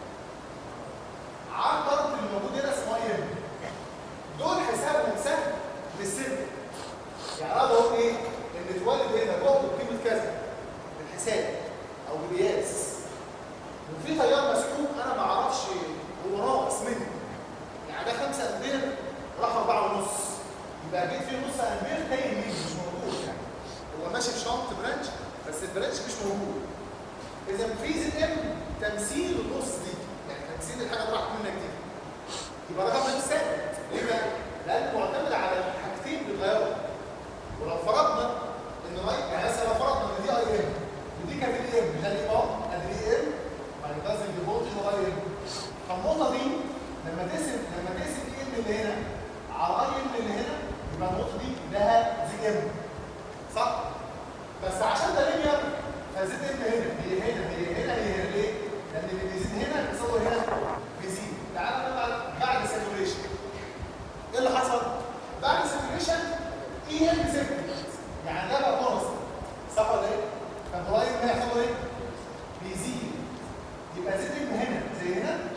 [SPEAKER 1] على الكرنت اللي موجود هنا اسمه اي ام دول حسابهم سهل للسيركت يعني اقدر اقول ايه؟ ان اتولد هنا جهد بقيمه كذا بالحساب او بالقياس وفي تيار مسحوب انا ما اعرفش هو ناقص منه يعني ده 5 امبير راح 4 ونص يبقى اكيد في نص امبير تايه مني مش موجود يعني هو ماشي في شنط برانش بس البرانش مش موجود اذا في زد ام تمثيل النص دي يعني تمثيل الحاجه اللي راحت منك دي يبقى ده رقم ثابت ليه بقى؟ لانه معتمد على حاجتين بيتغيروا ولو فرضنا ان راي يعني مثلا لو فرضنا ان دي اي ام ودي كانت اي ام ده الاي ام ادي اي ام هينتظم بفولتج واي ام فالنقطه دي لما تقسم لما تقسم اي ام اللي هنا على اي ام اللي هنا يبقى النقطه دي لها زي ام صح؟ بس عشان ده لينير فزد ام هنا هي هنا هي هنا هي هنا ليه؟ لان اللي بيزيد هنا بيصور هنا بيزيد تعالى بقى بعد ساتوريشن ايه اللي حصل؟ بعد ساتوريشن اي ام ثبت يعني ده بقى كونست صح ولا ايه؟ طب هو ايه هنا يحصل له ايه؟ بيزيد يبقى زد ام هنا زي هنا